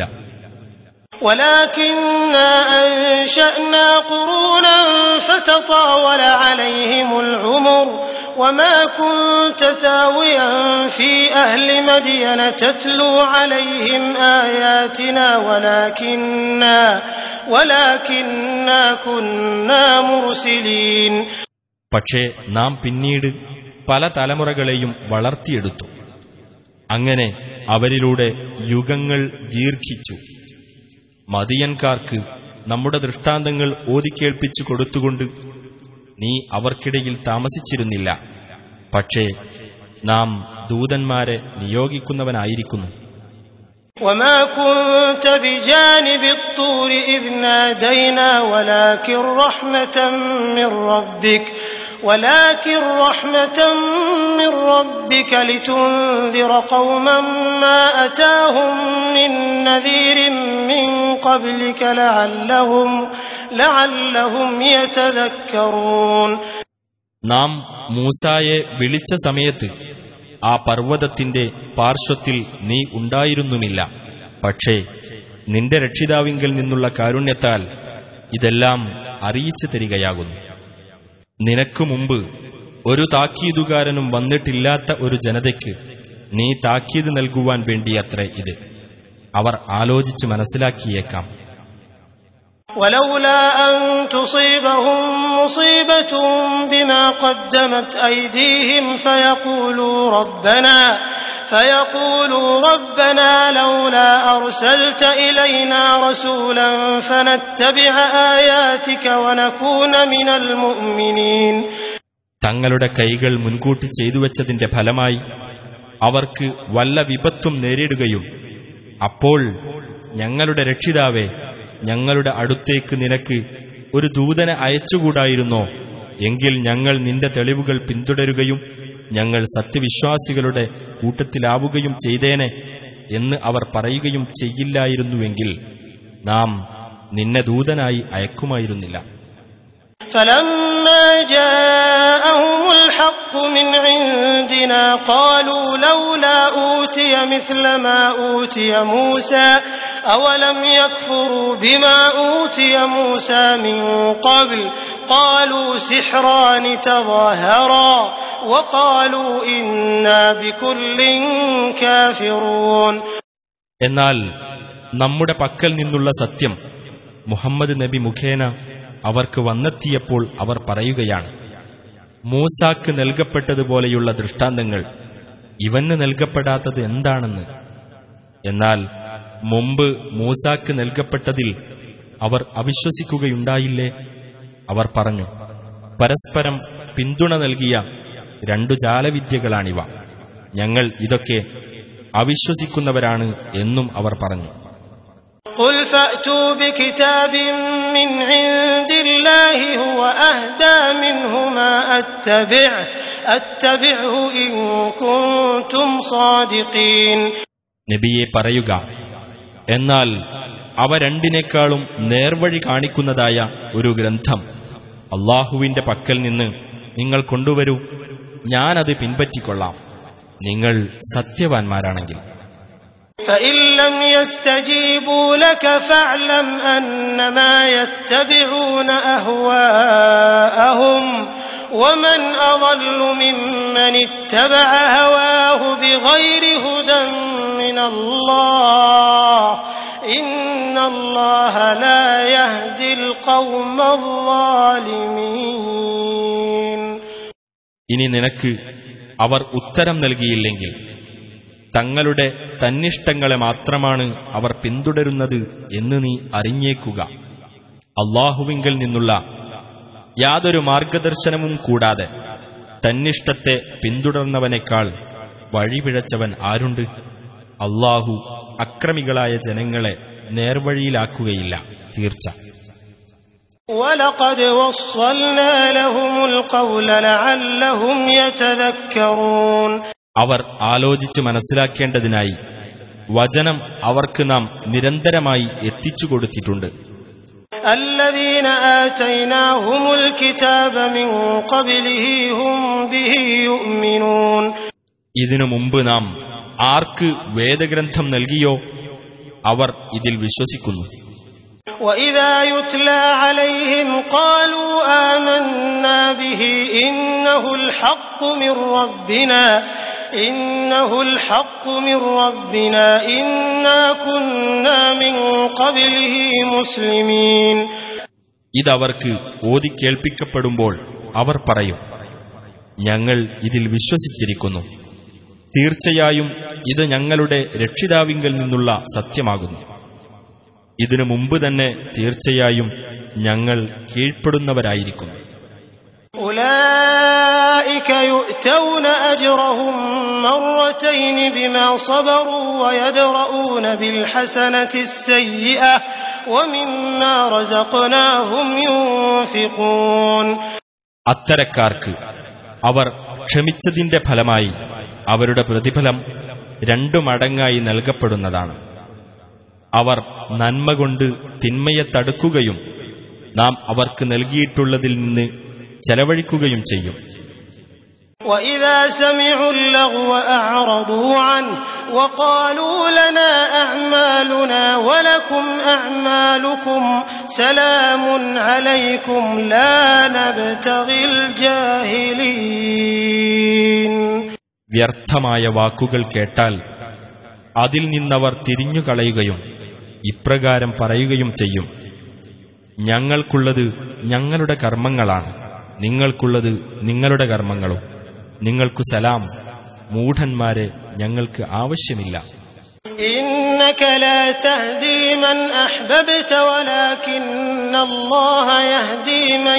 C: ولكنا أنشأنا قرونا فتطاول عليهم العمر وما كنت ثاويا في أهل مدين تتلو عليهم آياتنا ولكنا ولكنا كنا مرسلين
A: പക്ഷേ നാം പിന്നീട് പല തലമുറകളെയും വളർത്തിയെടുത്തു അങ്ങനെ അവരിലൂടെ യുഗങ്ങൾ ദീർഘിച്ചു മതിയൻകാർക്ക് നമ്മുടെ ദൃഷ്ടാന്തങ്ങൾ ഓതിക്കേൾപ്പിച്ചു കൊടുത്തുകൊണ്ട് നീ അവർക്കിടയിൽ താമസിച്ചിരുന്നില്ല പക്ഷേ നാം ദൂതന്മാരെ നിയോഗിക്കുന്നവനായിരിക്കുന്നു
C: وما كنت بجانب الطور إذ نادينا ولكن رحمة من ربك ولكن رحمة من ربك لتنذر قوما ما أتاهم من نذير من قبلك لعلهم لعلهم يتذكرون
A: നാം മൂസായെ വിളിച്ച സമയത്ത് ആ പർവ്വതത്തിന്റെ പാർശ്വത്തിൽ നീ ഉണ്ടായിരുന്നുമില്ല പക്ഷേ നിന്റെ രക്ഷിതാവിങ്കിൽ നിന്നുള്ള കാരുണ്യത്താൽ ഇതെല്ലാം അറിയിച്ചു തരികയാകുന്നു നിനക്കു മുമ്പ് ഒരു താക്കീതുകാരനും വന്നിട്ടില്ലാത്ത ഒരു ജനതയ്ക്ക് നീ താക്കീത് നൽകുവാൻ വേണ്ടിയത്രേ ഇത് അവർ ആലോചിച്ച് മനസ്സിലാക്കിയേക്കാം
C: ولولا أن تصيبهم مصيبة بما قدمت أيديهم فيقولوا ربنا فيقولوا ربنا لولا أرسلت إلينا رسولا فنتبع آياتك ونكون من المؤمنين
A: തങ്ങളുടെ കൈകൾ മുൻകൂട്ടി ചെയ്തുവച്ചതിന്റെ ഫലമായി അവർക്ക് വല്ല വിപത്തും നേരിടുകയും അപ്പോൾ ഞങ്ങളുടെ രക്ഷിതാവേ ഞങ്ങളുടെ അടുത്തേക്ക് നിനക്ക് ഒരു ദൂതനെ അയച്ചുകൂടായിരുന്നോ എങ്കിൽ ഞങ്ങൾ നിന്റെ തെളിവുകൾ പിന്തുടരുകയും ഞങ്ങൾ സത്യവിശ്വാസികളുടെ കൂട്ടത്തിലാവുകയും ചെയ്തേനെ എന്ന് അവർ പറയുകയും ചെയ്യില്ലായിരുന്നുവെങ്കിൽ നാം നിന്നെ ദൂതനായി അയക്കുമായിരുന്നില്ല
C: فلما جاءهم الحق من عندنا قالوا لولا أوتي مثل ما أوتي موسى أولم يكفروا بما أوتي موسى من قبل قالوا سحران تظاهرا وقالوا إنا بكل كافرون
A: എന്നാൽ നമ്മുടെ പക്കൽ നിന്നുള്ള സത്യം മുഹമ്മദ് നബി മുഖേന അവർക്ക് വന്നെത്തിയപ്പോൾ അവർ പറയുകയാണ് മൂസാക്ക് നൽകപ്പെട്ടതുപോലെയുള്ള ദൃഷ്ടാന്തങ്ങൾ ഇവന് നൽകപ്പെടാത്തത് എന്താണെന്ന് എന്നാൽ മുമ്പ് മൂസാക്ക് നൽകപ്പെട്ടതിൽ അവർ അവിശ്വസിക്കുകയുണ്ടായില്ലേ അവർ പറഞ്ഞു പരസ്പരം പിന്തുണ നൽകിയ രണ്ടു ജാലവിദ്യകളാണിവ ഞങ്ങൾ ഇതൊക്കെ അവിശ്വസിക്കുന്നവരാണ് എന്നും അവർ പറഞ്ഞു
C: قل فأتوا بكتاب من عند الله هو أهدى منهما أتبعه أتبعه إن كنتم صادقين
A: നബിയെ പറയുക എന്നാൽ അവ രണ്ടിനേക്കാളും നേർവഴി കാണിക്കുന്നതായ ഒരു ഗ്രന്ഥം അള്ളാഹുവിന്റെ പക്കൽ നിന്ന് നിങ്ങൾ കൊണ്ടുവരൂ ഞാനത് പിൻപറ്റിക്കൊള്ളാം നിങ്ങൾ സത്യവാൻമാരാണെങ്കിൽ
C: فإن لم يستجيبوا لك فاعلم أنما يتبعون أهواءهم ومن أضل ممن اتبع هواه بغير هدى من الله إن الله لا يهدي القوم الظالمين
A: ഇനി നിനക്ക് അവർ ഉത്തരം നൽകിയില്ലെങ്കിൽ തങ്ങളുടെ തന്നിഷ്ടങ്ങളെ മാത്രമാണ് അവർ പിന്തുടരുന്നത് എന്ന് നീ അറിഞ്ഞേക്കുക അള്ളാഹുവിങ്കിൽ നിന്നുള്ള യാതൊരു മാർഗദർശനവും കൂടാതെ തന്നിഷ്ടത്തെ പിന്തുടർന്നവനേക്കാൾ വഴിപിഴച്ചവൻ ആരുണ്ട് അള്ളാഹു അക്രമികളായ ജനങ്ങളെ നേർവഴിയിലാക്കുകയില്ല തീർച്ച
C: ولقد وصلنا لهم القول لعلهم يتذكرون
A: അവർ ആലോചിച്ച് മനസ്സിലാക്കേണ്ടതിനായി വചനം അവർക്ക് നാം നിരന്തരമായി എത്തിച്ചു കൊടുത്തിട്ടുണ്ട്
C: الذين آتيناهم الكتاب من قبله هم به يؤمنون
A: ഇതിനു മുമ്പ് നാം ആർക്ക് വേദഗ്രന്ഥം നൽകിയോ അവർ ഇതിൽ വിശ്വസിക്കുന്നു
C: وإذا يتلى عليهم قالوا آمنا به إنه الحق من ربنا إنه الحق من ربنا إنا كنا من قبله مسلمين
A: ഇതവർക്ക് ഓതിക്കേൾപ്പിക്കപ്പെടുമ്പോൾ അവർ പറയും ഞങ്ങൾ ഇതിൽ വിശ്വസിച്ചിരിക്കുന്നു തീർച്ചയായും ഇത് ഞങ്ങളുടെ രക്ഷിതാവിങ്കൽ നിന്നുള്ള സത്യമാകുന്നു ഇതിനു മുമ്പ് തന്നെ തീർച്ചയായും ഞങ്ങൾ കീഴ്പ്പെടുന്നവരായിരിക്കുന്നു
C: أولئك يؤتون أجرهم مرتين بما صبروا ويدرؤون بالحسنة السيئة ومما رزقناهم ينفقون
A: അത്തരക്കാർക്ക് അവർ ക്ഷമിച്ചതിന്റെ ഫലമായി അവരുടെ പ്രതിഫലം രണ്ടു മടങ്ങായി നൽകപ്പെടുന്നതാണ് അവർ നന്മ കൊണ്ട് തിന്മയെ തടുക്കുകയും നാം അവർക്ക് നൽകിയിട്ടുള്ളതിൽ നിന്ന് ചെലവഴിക്കുകയും ചെയ്യും
C: وإذا سمعوا اللغو أعرضوا عنه وقالوا لنا أعمالنا ولكم أعمالكم سلام عليكم لا نبتغي الجاهلين
A: വ്യർത്ഥമായ വാക്കുകൾ കേട്ടാൽ അതിൽ നിന്നവർ തിരിഞ്ഞുകളയുകയും ഇപ്രകാരം പറയുകയും ചെയ്യും ഞങ്ങൾക്കുള്ളത് ഞങ്ങളുടെ കർമ്മങ്ങളാണ് നിങ്ങൾക്കുള്ളത് നിങ്ങളുടെ കർമ്മങ്ങളും നിങ്ങൾക്കു സലാം മൂഢന്മാരെ ഞങ്ങൾക്ക് ആവശ്യമില്ല
C: إنك لا تهدي من أحببت ولكن الله يهدي من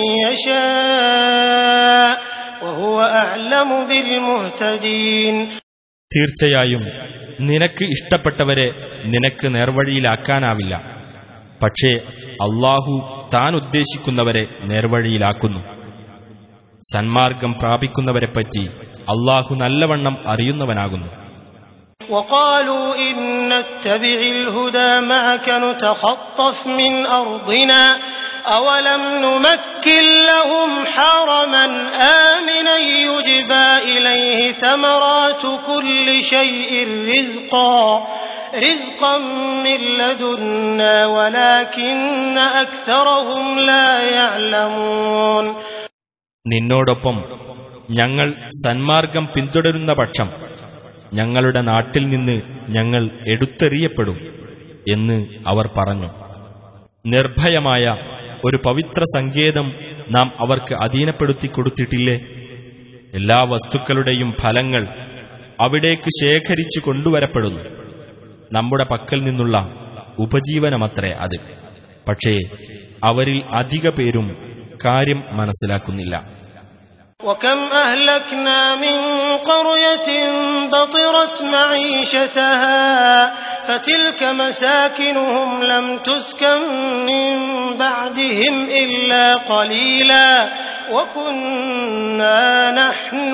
C: يشاء وهو أعلم بالمهتدين
A: തീർച്ചയായും നിനക്ക് ഇഷ്ടപ്പെട്ടവരെ നിനക്ക് നേർവഴിയിലാക്കാനാവില്ല പക്ഷേ അള്ളാഹു താൻ ഉദ്ദേശിക്കുന്നവരെ നേർവഴിയിലാക്കുന്നു സന്മാർഗം പ്രാപിക്കുന്നവരെപ്പറ്റി അള്ളാഹു നല്ലവണ്ണം അറിയുന്നവനാകുന്നു
C: وقالوا إن نتبع الهدى معك نتخطف من أرضنا أولم نمكن لهم حرما آمنا يجبى إليه ثمرات كل شيء رزقا رزقا من لدنا ولكن أكثرهم لا يعلمون
A: നിന്നോടൊപ്പം ഞങ്ങൾ സന്മാർഗം പിന്തുടരുന്ന പക്ഷം ഞങ്ങളുടെ നാട്ടിൽ നിന്ന് ഞങ്ങൾ എടുത്തെറിയപ്പെടും എന്ന് അവർ പറഞ്ഞു നിർഭയമായ ഒരു പവിത്ര സങ്കേതം നാം അവർക്ക് അധീനപ്പെടുത്തി കൊടുത്തിട്ടില്ലേ എല്ലാ വസ്തുക്കളുടെയും ഫലങ്ങൾ അവിടേക്ക് ശേഖരിച്ചു കൊണ്ടുവരപ്പെടുന്നു നമ്മുടെ പക്കൽ നിന്നുള്ള ഉപജീവനമത്രേ അത് പക്ഷേ അവരിൽ അധിക പേരും കാര്യം മനസ്സിലാക്കുന്നില്ല
C: وكم أهلكنا من قرية بطرت معيشتها فتلك مساكنهم لم تسكن من بعدهم إلا قليلا وكنا نحن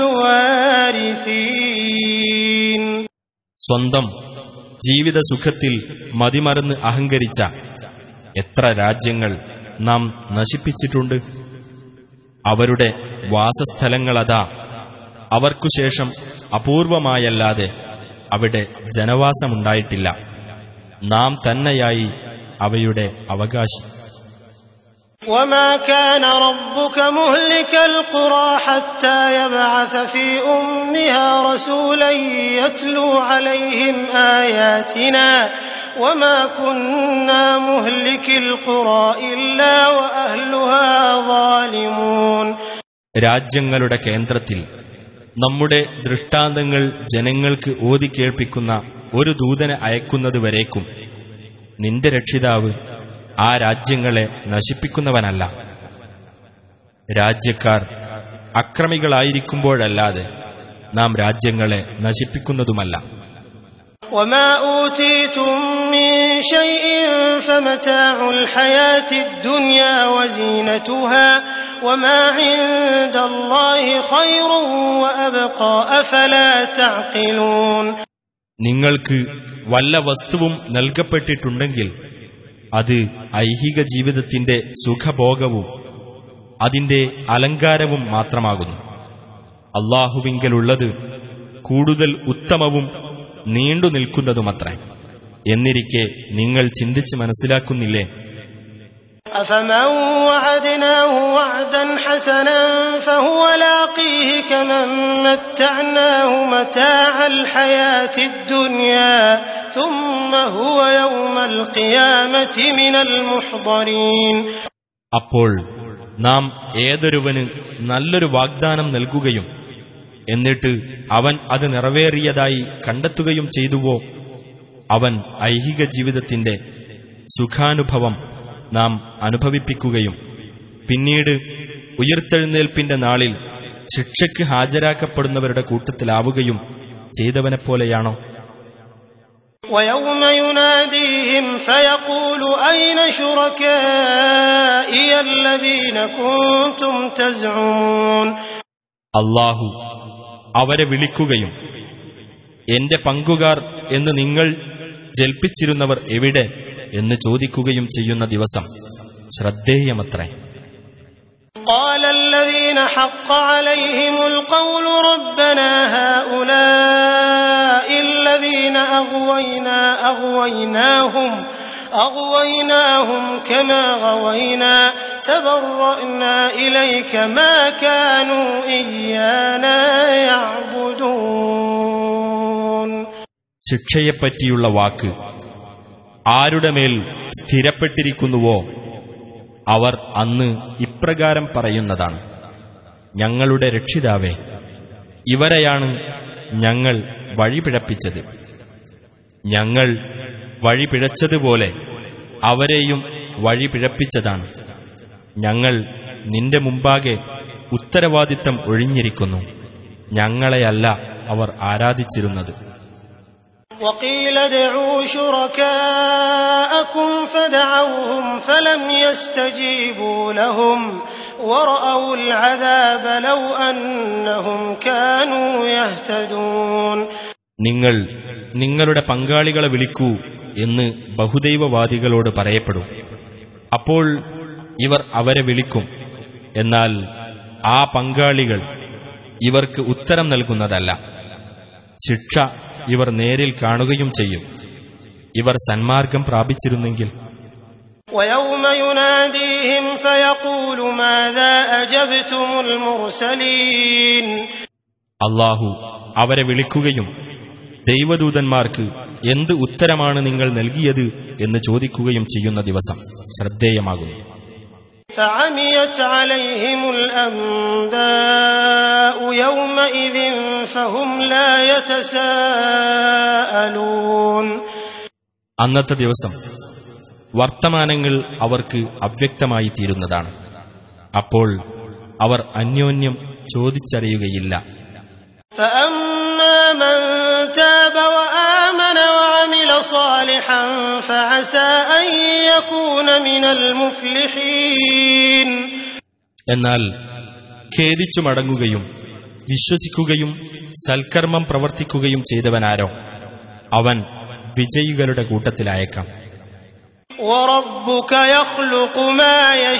C: الوارثين
A: സ്വന്തം ജീവിത സുഖത്തിൽ മതിമറന്ന് അഹങ്കരിച്ച എത്ര രാജ്യങ്ങൾ നാം നശിപ്പിച്ചിട്ടുണ്ട് അവരുടെ വാസസ്ഥലങ്ങളതാ അവർക്കുശേഷം അപൂർവമായല്ലാതെ അവിടെ ജനവാസമുണ്ടായിട്ടില്ല നാം തന്നെയായി അവയുടെ അവകാശി
C: وما كان ربك مهلك القرى حتى يبعث في أمها رسولا يتلو عليهم آياتنا وما كنا مهلك القرى إلا وأهلها ظالمون
A: രാജ്യങ്ങളുടെ കേന്ദ്രത്തിൽ നമ്മുടെ ദൃഷ്ടാന്തങ്ങൾ ജനങ്ങൾക്ക് ഓതി കേൾപ്പിക്കുന്ന ഒരു ദൂതനെ അയക്കുന്നതുവരേക്കും നിന്റെ രക്ഷിതാവ് ആ രാജ്യങ്ങളെ നശിപ്പിക്കുന്നവനല്ല രാജ്യക്കാർ അക്രമികളായിരിക്കുമ്പോഴല്ലാതെ നാം രാജ്യങ്ങളെ നശിപ്പിക്കുന്നതുമല്ല
C: وما أوتيتم من شيء فمتاع الحياة الدنيا وزينتها وما عند الله خير وأبقى أفلا تعقلون
A: നിങ്ങൾക്ക് വല്ല വസ്തുവും നൽകപ്പെട്ടിട്ടുണ്ടെങ്കിൽ അത് ഐഹിക ജീവിതത്തിന്റെ സുഖഭോഗവും അതിന്റെ അലങ്കാരവും മാത്രമാകുന്നു അള്ളാഹുവിങ്കലുള്ളത് കൂടുതൽ ഉത്തമവും നീണ്ടു നിൽക്കുന്നതുമത്രേ എന്നിരിക്കെ നിങ്ങൾ ചിന്തിച്ച് മനസ്സിലാക്കുന്നില്ലേ
C: أفمن وعدناه وعدا حسنا فهو لاقيه كمن متعناه متاع الحياة الدنيا ثم هو يوم القيامة من المحضرين
A: അപ്പോൾ നാം ഏതൊരുവന് നല്ലൊരു വാഗ്ദാനം നൽകുകയും എന്നിട്ട് അവൻ അത് നിറവേറിയതായി കണ്ടെത്തുകയും ചെയ്തുവോ അവൻ ഐഹിക ജീവിതത്തിന്റെ സുഖാനുഭവം നാം അനുഭവിപ്പിക്കുകയും പിന്നീട് ഉയർത്തെഴുന്നേൽപ്പിന്റെ നാളിൽ ശിക്ഷയ്ക്ക് ഹാജരാക്കപ്പെടുന്നവരുടെ കൂട്ടത്തിലാവുകയും ചെയ്തവനെപ്പോലെയാണോ
C: ويوم يناديهم فيقول أين شركائي الذين كنتم تزعمون
A: അള്ളാഹു അവരെ വിളിക്കുകയും എന്റെ പങ്കുകാർ എന്ന് നിങ്ങൾ ജൽപ്പിച്ചിരുന്നവർ എവിടെ എന്ന് ചോദിക്കുകയും ചെയ്യുന്ന ദിവസം ശ്രദ്ധേയമത്രേ
C: قال الذين حق عليهم القول ربنا هؤلاء الذين أغوينا أغويناهم أغويناهم كما غوينا تبرأنا إليك ما كانوا إيانا يعبدون
A: ശിക്ഷയെപ്പറ്റിയുള്ള വാക്ക് ആരുടെ മേൽ സ്ഥിരപ്പെട്ടിരിക്കുന്നുവോ അവർ അന്ന് ഇപ്രകാരം പറയുന്നതാണ് ഞങ്ങളുടെ രക്ഷിതാവേ ഇവരെയാണ് ഞങ്ങൾ വഴിപിഴപ്പിച്ചത് ഞങ്ങൾ വഴിപിഴച്ചതുപോലെ അവരെയും വഴിപിഴപ്പിച്ചതാണ് ഞങ്ങൾ നിന്റെ മുമ്പാകെ ഉത്തരവാദിത്തം ഒഴിഞ്ഞിരിക്കുന്നു ഞങ്ങളെയല്ല അവർ ആരാധിച്ചിരുന്നത്
C: وقيل ادعوا شركاءكم فدعوهم فلم يستجيبوا لهم ورأوا العذاب لو أنهم كانوا يهتدون
A: നിങ്ങൾ നിങ്ങളുടെ പങ്കാളികളെ വിളിക്കൂ എന്ന് ബഹുദൈവവാദികളോട് പറയപ്പെടും അപ്പോൾ ഇവർ അവരെ വിളിക്കും എന്നാൽ ആ പങ്കാളികൾ ഇവർക്ക് ഉത്തരം നൽകുന്നതല്ല ശിക്ഷ ഇവർ നേരിൽ കാണുകയും ചെയ്യും ഇവർ സന്മാർഗം പ്രാപിച്ചിരുന്നെങ്കിൽ
C: ويوم يناديهم فيقول ماذا أجبتم المرسلين
A: അള്ളാഹു അവരെ വിളിക്കുകയും ദൈവദൂതന്മാർക്ക് എന്ത് ഉത്തരമാണ് നിങ്ങൾ നൽകിയത് എന്ന് ചോദിക്കുകയും ചെയ്യുന്ന ദിവസം ശ്രദ്ധേയമാകുന്നു
C: فعميت عليهم الأنباء يومئذ فهم لا يتساءلون
A: അന്നത്തെ ദിവസം വർത്തമാനങ്ങൾ അവർക്ക് അവ്യക്തമായി തീരുന്നതാണ് അപ്പോൾ അവർ അന്യോന്യം ചോദിച്ചറിയുകയില്ല
C: فأما من تاب وآمن وعمل صالحا فعسى أن يكون من المفلحين
A: എന്നാൽ ഖേദിച്ചു മടങ്ങുകയും വിശ്വസിക്കുകയും സൽക്കർമ്മം പ്രവർത്തിക്കുകയും ചെയ്തവനാരോ അവൻ വിജയികളുടെ കൂട്ടത്തിലായേക്കാം
C: وربك يخلق ما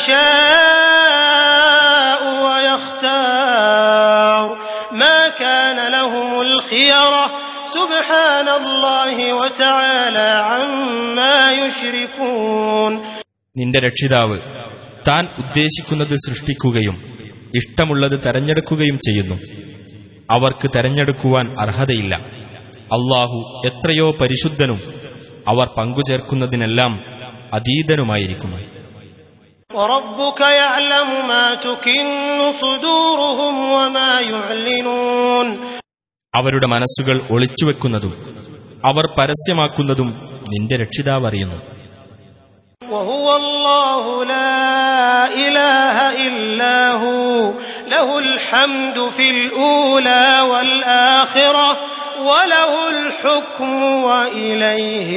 C: يشاء ويختار ما كان لهم الخيرة سبحان الله وتعالى عما يشركون
A: നിന്റെ രക്ഷിതാവ് താൻ ഉദ്ദേശിക്കുന്നത് സൃഷ്ടിക്കുകയും ഇഷ്ടമുള്ളത് തെരഞ്ഞെടുക്കുകയും ചെയ്യുന്നു അവർക്ക് തെരഞ്ഞെടുക്കുവാൻ അർഹതയില്ല അള്ളാഹു എത്രയോ പരിശുദ്ധനും അവർ പങ്കുചേർക്കുന്നതിനെല്ലാം അതീതനുമായിരിക്കുന്നു
C: وربك يعلم ما تكن صدورهم وما يعلنون
A: അവരുടെ മനസ്സുകൾ ഒളിച്ചുവെക്കുന്നതും അവർ പരസ്യമാക്കുന്നതും നിന്റെ രക്ഷിതാവ് അറിയുന്നു
C: وهو الله لا إله إلا هو له الحمد في الأولى والآخرة وله الحكم وإليه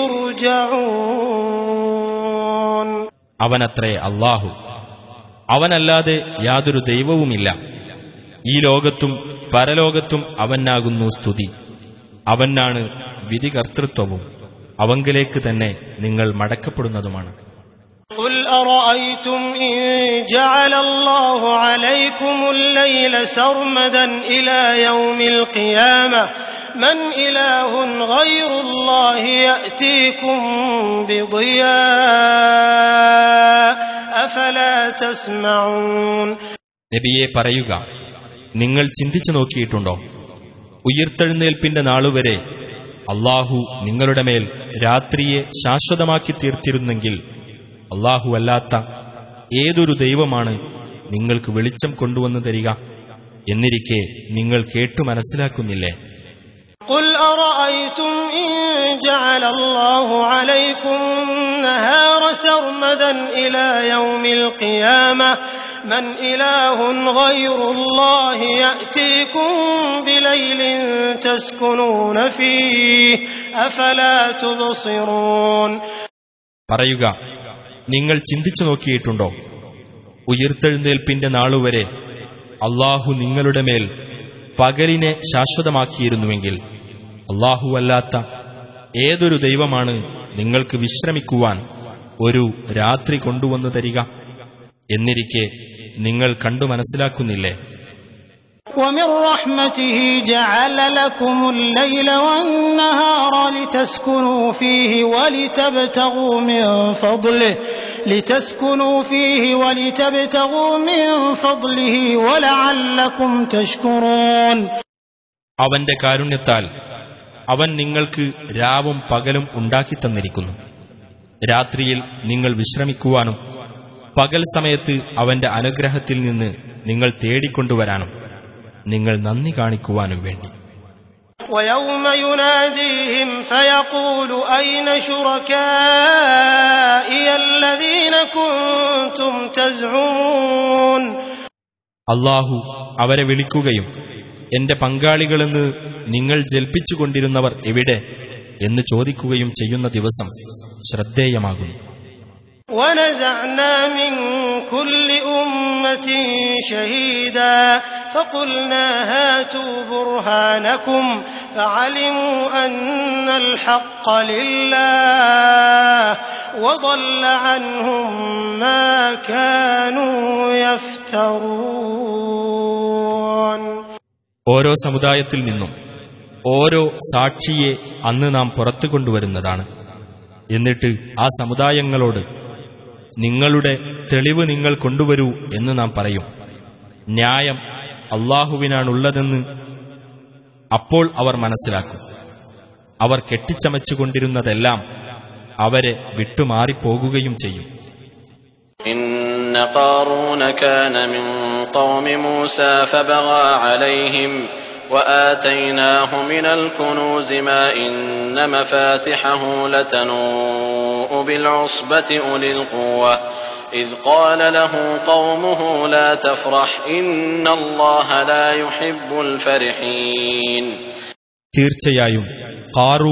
C: ترجعون
A: അവനത്രേ അള്ളാഹു അവനല്ലാതെ യാതൊരു ദൈവവുമില്ല ഈ ലോകത്തും പരലോകത്തും അവനാകുന്നു സ്തുതി അവനാണ് വിധികർത്തൃത്വവും അവങ്കിലേക്ക് തന്നെ നിങ്ങൾ മടക്കപ്പെടുന്നതുമാണ്
C: قل أرأيتم إن جعل الله عليكم الليل سرمدا إلى يوم القيامة من إله غير الله يأتيكم بضياء أفلا تسمعون
A: നബിയെ പറയുക നിങ്ങൾ ചിന്തിച്ചു നോക്കിയിട്ടുണ്ടോ ഉയിർത്തെഴുന്നേൽപ്പിന്റെ നാളുവരെ അള്ളാഹു നിങ്ങളുടെ മേൽ രാത്രിയെ ശാശ്വതമാക്കി തീർത്തിരുന്നെങ്കിൽ അള്ളാഹു അല്ലാത്ത ഏതൊരു ദൈവമാണ് നിങ്ങൾക്ക് വെളിച്ചം കൊണ്ടുവന്നു തരിക എന്നിരിക്കെ നിങ്ങൾ കേട്ടു മനസ്സിലാക്കുന്നില്ലേ
C: قل أرأيتم إن جعل الله عليكم النهار سرمدا إلى يوم القيامة من إله غير الله يأتيكم بليل تسكنون فيه أفلا تبصرون
A: പറയുക നിങ്ങൾ ചിന്തിച്ചു നോക്കിയിട്ടുണ്ടോ ഉയിർത്തെഴുന്നേൽപ്പിന്റെ നാളുവരെ അള്ളാഹു നിങ്ങളുടെ മേൽ പകലിനെ ശാശ്വതമാക്കിയിരുന്നുവെങ്കിൽ അല്ലാത്ത ഏതൊരു ദൈവമാണ് നിങ്ങൾക്ക് വിശ്രമിക്കുവാൻ ഒരു രാത്രി കൊണ്ടുവന്നു തരിക എന്നിരിക്കെ നിങ്ങൾ കണ്ടു മനസ്സിലാക്കുന്നില്ലേ
C: ومن رحمته جعل لكم الليل والنهار لتسكنوا فيه ولتبتغوا من فضله لتسكنوا فيه ولتبتغوا من فضله ولعلكم تشكرون
A: അവന്റെ കാരുണ്യത്താൽ അവൻ നിങ്ങൾക്ക് രാവും പകലും ഉണ്ടാക്കിത്തന്നിരിക്കുന്നു രാത്രിയിൽ നിങ്ങൾ വിശ്രമിക്കുവാനും പകൽ സമയത്ത് അവന്റെ അനുഗ്രഹത്തിൽ നിന്ന് നിങ്ങൾ തേടിക്കൊണ്ടുവരാനും നിങ്ങൾ നന്ദി കാണിക്കുവാനും വേണ്ടി
C: ويوم يناديهم فيقول أين شركائي الذين كنتم تزعمون
A: അള്ളാഹു അവരെ വിളിക്കുകയും എന്റെ പങ്കാളികളെന്ന് നിങ്ങൾ ജൽപ്പിച്ചുകൊണ്ടിരുന്നവർ എവിടെ എന്ന് ചോദിക്കുകയും ചെയ്യുന്ന ദിവസം ശ്രദ്ധേയമാകുന്നു
C: ونزعنا من كل أمة شهيدا فقلنا هاتوا برهانكم فعلموا أن الحق لله وضل عنهم ما كانوا يفترون
A: ഓരോ സമുദായത്തിൽ നിന്നും ഓരോ സാക്ഷിയെ അന്ന് നാം പുറത്തു കൊണ്ടുവരുന്നതാണ് എന്നിട്ട് ആ സമുദായങ്ങളോട് നിങ്ങളുടെ തെളിവ് നിങ്ങൾ കൊണ്ടുവരൂ എന്ന് നാം പറയും ന്യായം അള്ളാഹുവിനാണുള്ളതെന്ന് അപ്പോൾ അവർ മനസ്സിലാക്കും അവർ കെട്ടിച്ചമച്ചുകൊണ്ടിരുന്നതെല്ലാം അവരെ വിട്ടുമാറിപ്പോകുകയും ചെയ്യും
B: إن قارون كان من قوم موسى فبغى عليهم وآتيناه من الكنوز ما إن مفاتحه لتنوء بالعصبة أولي القوة إذ قال له قومه لا تفرح إن الله لا يحب الفرحين
A: തീർച്ചയായും കാറൂൻ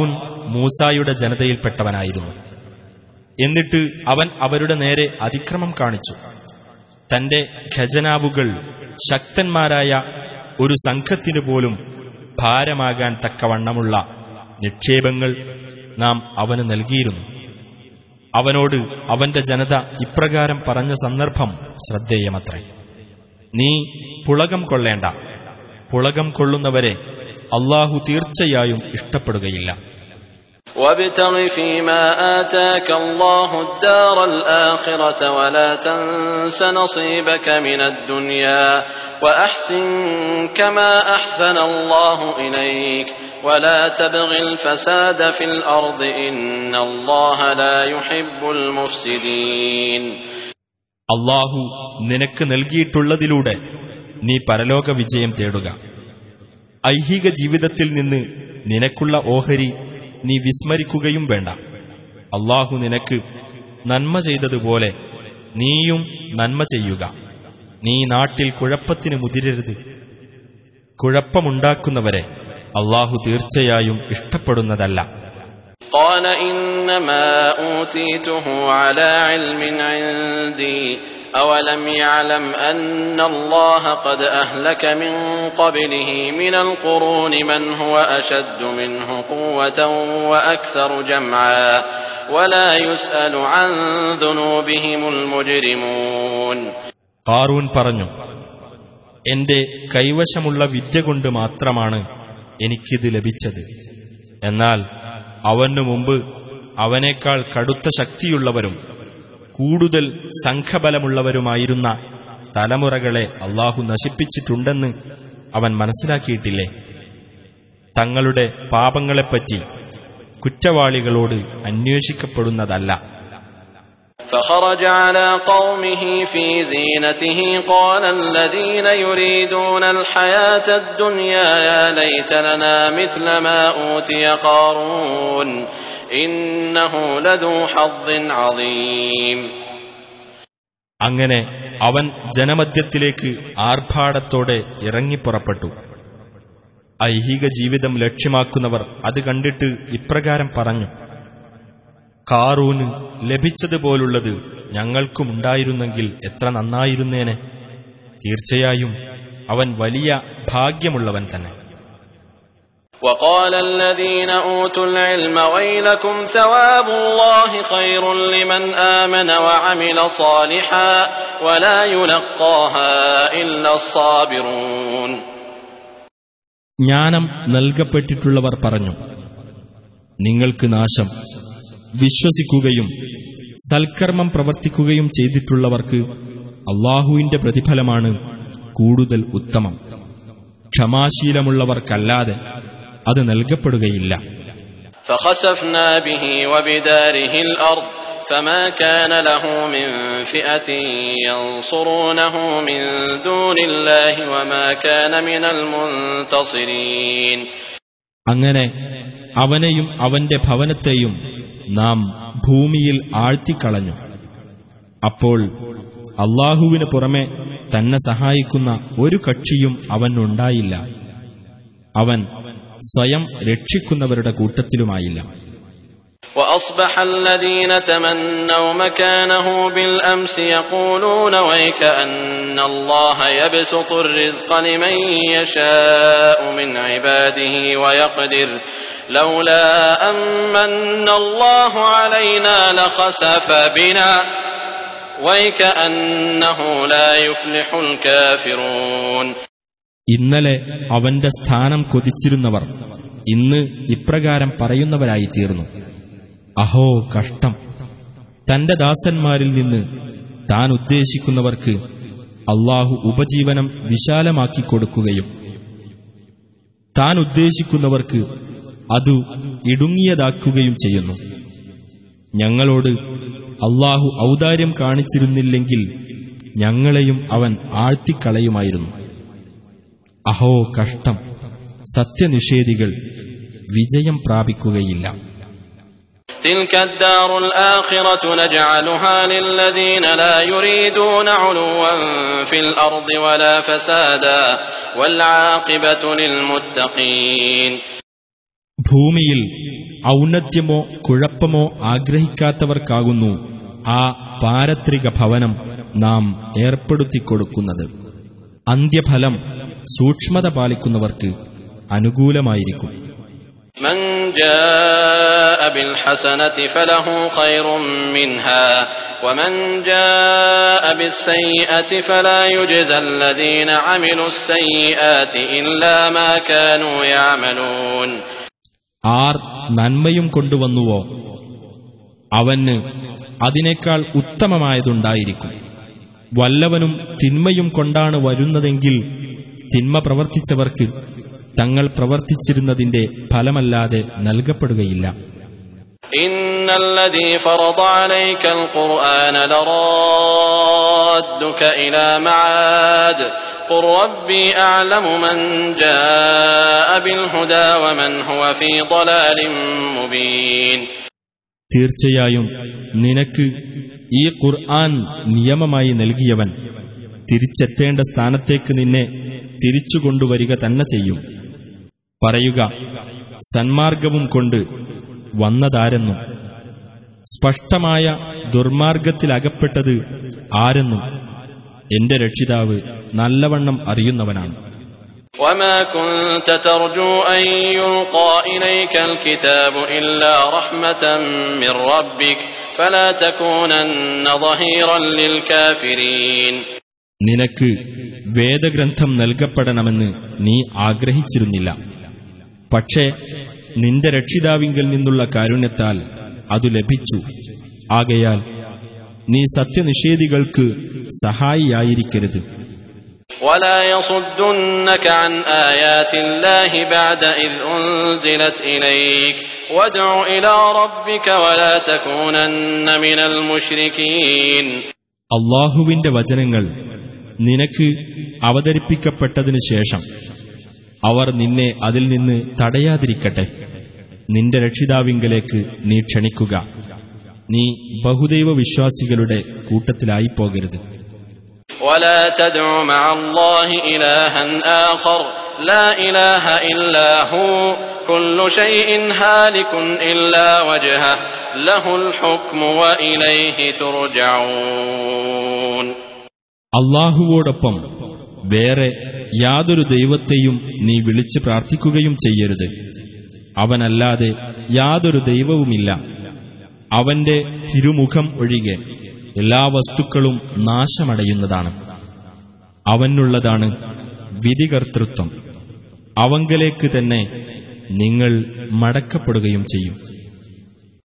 A: മൂസായുടെ ജനതയിൽപ്പെട്ടവനായിരുന്നു എന്നിട്ട് അവൻ അവരുടെ നേരെ അതിക്രമം കാണിച്ചു തന്റെ ഖജനാവുകൾ ശക്തന്മാരായ ഒരു സംഘത്തിനു പോലും ഭാരമാകാൻ തക്കവണ്ണമുള്ള നിക്ഷേപങ്ങൾ നാം അവന് നൽകിയിരുന്നു അവനോട് അവന്റെ ജനത ഇപ്രകാരം പറഞ്ഞ സന്ദർഭം ശ്രദ്ധേയമത്രേ നീ പുളകം കൊള്ളേണ്ട പുളകം കൊള്ളുന്നവരെ അള്ളാഹു തീർച്ചയായും ഇഷ്ടപ്പെടുകയില്ല
B: وابتغ فيما آتاك الله الدار الآخرة ولا تنس نصيبك من الدنيا وأحسن كما أحسن الله إليك ولا تبغ الفساد في الأرض إن الله لا يحب المفسدين
A: അള്ളാഹു നിനക്ക് നൽകിയിട്ടുള്ളതിലൂടെ നീ പരലോക വിജയം തേടുക ഐഹിക ജീവിതത്തിൽ നിന്ന് നിനക്കുള്ള ഓഹരി നീ വിസ്മരിക്കുകയും വേണ്ട അള്ളാഹു നിനക്ക് നന്മ ചെയ്തതുപോലെ നീയും നന്മ ചെയ്യുക നീ നാട്ടിൽ കുഴപ്പത്തിന് മുതിരരുത് കുഴപ്പമുണ്ടാക്കുന്നവരെ അള്ളാഹു തീർച്ചയായും ഇഷ്ടപ്പെടുന്നതല്ല
B: قال إنما أوتيته على علم عندي أولم يعلم أن الله قد أهلك من قبله من القرون من هو أشد منه قوة وأكثر جمعا ولا يسأل عن ذنوبهم المجرمون
A: കാറൂൻ പറഞ്ഞു എന്റെ കൈവശമുള്ള വിദ്യ കൊണ്ട് മാത്രമാണ് എനിക്കിത് ലഭിച്ചത് എന്നാൽ അവനു മുമ്പ് അവനേക്കാൾ കടുത്ത ശക്തിയുള്ളവരും കൂടുതൽ സംഘബലമുള്ളവരുമായിരുന്ന തലമുറകളെ അള്ളാഹു നശിപ്പിച്ചിട്ടുണ്ടെന്ന് അവൻ മനസ്സിലാക്കിയിട്ടില്ലേ തങ്ങളുടെ പാപങ്ങളെപ്പറ്റി കുറ്റവാളികളോട് അന്വേഷിക്കപ്പെടുന്നതല്ല
B: فخرج على قومه في زينته قال الذين يريدون الحياة الدنيا يا ليت لنا مثل ما أوتي قارون إنه لذو حظ عظيم
A: അങ്ങനെ അവൻ ജനമധ്യത്തിലേക്ക് ആർഭാടത്തോടെ ഇറങ്ങിപ്പുറപ്പെട്ടു ഐഹിക ജീവിതം ലക്ഷ്യമാക്കുന്നവർ അത് കണ്ടിട്ട് ഇപ്രകാരം പറഞ്ഞു കാറൂന് ലഭിച്ചതുപോലുള്ളത് ഞങ്ങൾക്കുമുണ്ടായിരുന്നെങ്കിൽ എത്ര നന്നായിരുന്നേനെ തീർച്ചയായും അവൻ വലിയ ഭാഗ്യമുള്ളവൻ തന്നെ
B: وقال الذين أوتوا العلم ويلكم ثواب الله خير لمن آمن وعمل صالحا ولا يلقاها إلا الصابرون
A: ജ്ഞാനം നൽകപ്പെട്ടിട്ടുള്ളവർ പറഞ്ഞു നിങ്ങൾക്ക് നാശം വിശ്വസിക്കുകയും സൽക്കർമ്മം പ്രവർത്തിക്കുകയും ചെയ്തിട്ടുള്ളവർക്ക് അള്ളാഹുവിന്റെ പ്രതിഫലമാണ് കൂടുതൽ ഉത്തമം ക്ഷമാശീലമുള്ളവർക്കല്ലാതെ അത് നൽകപ്പെടുകയില്ല
B: فخسفنا به وبداره الأرض فما كان له من فئة ينصرونه من دون الله وما كان من المنتصرين
A: അങ്ങനെ അവനെയും അവന്റെ ഭവനത്തെയും നാം ഭൂമിയിൽ ആഴ്ത്തിക്കളഞ്ഞു അപ്പോൾ അള്ളാഹുവിന് പുറമെ തന്നെ സഹായിക്കുന്ന ഒരു കക്ഷിയും അവനുണ്ടായില്ല അവൻ സ്വയം രക്ഷിക്കുന്നവരുടെ കൂട്ടത്തിലുമായില്ല
B: وأصبح الذين تمنوا مكانه بالأمس يقولون ويك أن الله يبسط الرزق لمن يشاء من عباده ويقدر لولا أمن الله علينا لخسف بنا ويكأنه لا يفلح الكافرون
A: ഇന്നലെ അവന്റെ സ്ഥാനം കൊതിച്ചിരുന്നവർ ഇന്ന് ഇപ്രകാരം പറയുന്നവരായി തീർന്നു അഹോ കഷ്ടം തന്റെ ദാസന്മാരിൽ നിന്ന് താൻ ഉദ്ദേശിക്കുന്നവർക്ക് അള്ളാഹു ഉപജീവനം വിശാലമാക്കി കൊടുക്കുകയും താൻ ഉദ്ദേശിക്കുന്നവർക്ക് അതു ഇടുങ്ങിയതാക്കുകയും ചെയ്യുന്നു ഞങ്ങളോട് അള്ളാഹു ഔദാര്യം കാണിച്ചിരുന്നില്ലെങ്കിൽ ഞങ്ങളെയും അവൻ ആഴ്ത്തിക്കളയുമായിരുന്നു അഹോ കഷ്ടം സത്യനിഷേധികൾ വിജയം പ്രാപിക്കുകയില്ല
B: تلك الدار الآخرة نجعلها للذين لا يريدون علوا في الأرض ولا فسادا والعاقبة للمتقين
A: ഭൂമിയിൽ ഔന്നത്യമോ കുഴപ്പമോ ആഗ്രഹിക്കാത്തവർക്കാകുന്നു ആ പാരത്രിക ഭവനം നാം ഏർപ്പെടുത്തിക്കൊടുക്കുന്നത് അന്ത്യഫലം സൂക്ഷ്മത പാലിക്കുന്നവർക്ക് അനുകൂലമായിരിക്കും
B: من جاء بالحسنة فله خير منها ومن جاء بالسيئة فلا يجزى الذين عملوا السيئات إلا ما كانوا يعملون
A: ആർ നന്മയും കൊണ്ടുവന്നുവോ അവന് അതിനേക്കാൾ ഉത്തമമായതുണ്ടായിരിക്കും വല്ലവനും തിന്മയും കൊണ്ടാണ് വരുന്നതെങ്കിൽ തിന്മ പ്രവർത്തിച്ചവർക്ക് തങ്ങൾ പ്രവർത്തിച്ചിരുന്നതിന്റെ ഫലമല്ലാതെ നൽകപ്പെടുകയില്ല
B: إن الذي فرض عليك القرآن لرادك إلى معاد قل ربي أعلم من جاء بالهدى ومن هو في ضلال مبين
A: തീർച്ചയായും നിനക്ക് ഈ ഖുർആൻ നിയമമായി നൽകിയവൻ തിരിച്ചെത്തേണ്ട സ്ഥാനത്തേക്ക് നിന്നെ തിരിച്ചുകൊണ്ടുവരിക തന്നെ ചെയ്യും പറയുക സന്മാർഗവും കൊണ്ട് വന്നതാരെന്നും സ്പഷ്ടമായ ദുർമാർഗത്തിലകപ്പെട്ടത് ആരെന്നും എന്റെ രക്ഷിതാവ് നല്ലവണ്ണം അറിയുന്നവനാണ്
B: وما كنت ترجو أن يلقى إليك الكتاب إلا رحمة من ربك فلا تكونن ظهيرا للكافرين
A: നിനക്ക് വേദഗ്രന്ഥം നൽകപ്പെടണമെന്ന് നീ ആഗ്രഹിച്ചിരുന്നില്ല പക്ഷേ നിന്റെ രക്ഷിതാവിങ്കിൽ നിന്നുള്ള കാരുണ്യത്താൽ അതു ലഭിച്ചു ആകയാൽ നീ സത്യനിഷേധികൾക്ക് സഹായിയായിരിക്കരുത്
B: ولا يصدنك عن آيات الله بعد إذ أنزلت إليك وادع إلى ربك ولا تكونن من المشركين
A: അള്ളാഹുവിന്റെ വചനങ്ങൾ നിനക്ക് അവതരിപ്പിക്കപ്പെട്ടതിനു ശേഷം അവർ നിന്നെ അതിൽ നിന്ന് തടയാതിരിക്കട്ടെ നിന്റെ രക്ഷിതാവിങ്കലേക്ക് നീ ക്ഷണിക്കുക നീ ബഹുദൈവ വിശ്വാസികളുടെ കൂട്ടത്തിലായി പോകരുത്
B: ولا تدع مع الله إلها آخر لا إله إلا هو كل شيء هالك إلا وجهه له الحكم وإليه ترجعون
A: അള്ളാഹുവോടൊപ്പം വേറെ യാതൊരു ദൈവത്തെയും നീ വിളിച്ച് പ്രാർത്ഥിക്കുകയും ചെയ്യരുത് അവനല്ലാതെ യാതൊരു ദൈവവുമില്ല അവന്റെ തിരുമുഖം ഒഴികെ എല്ലാ വസ്തുക്കളും നാശമടയുന്നതാണ് അവനുള്ളതാണ് വിധികർത്തൃത്വം അവങ്കലേക്ക് തന്നെ നിങ്ങൾ മടക്കപ്പെടുകയും ചെയ്യും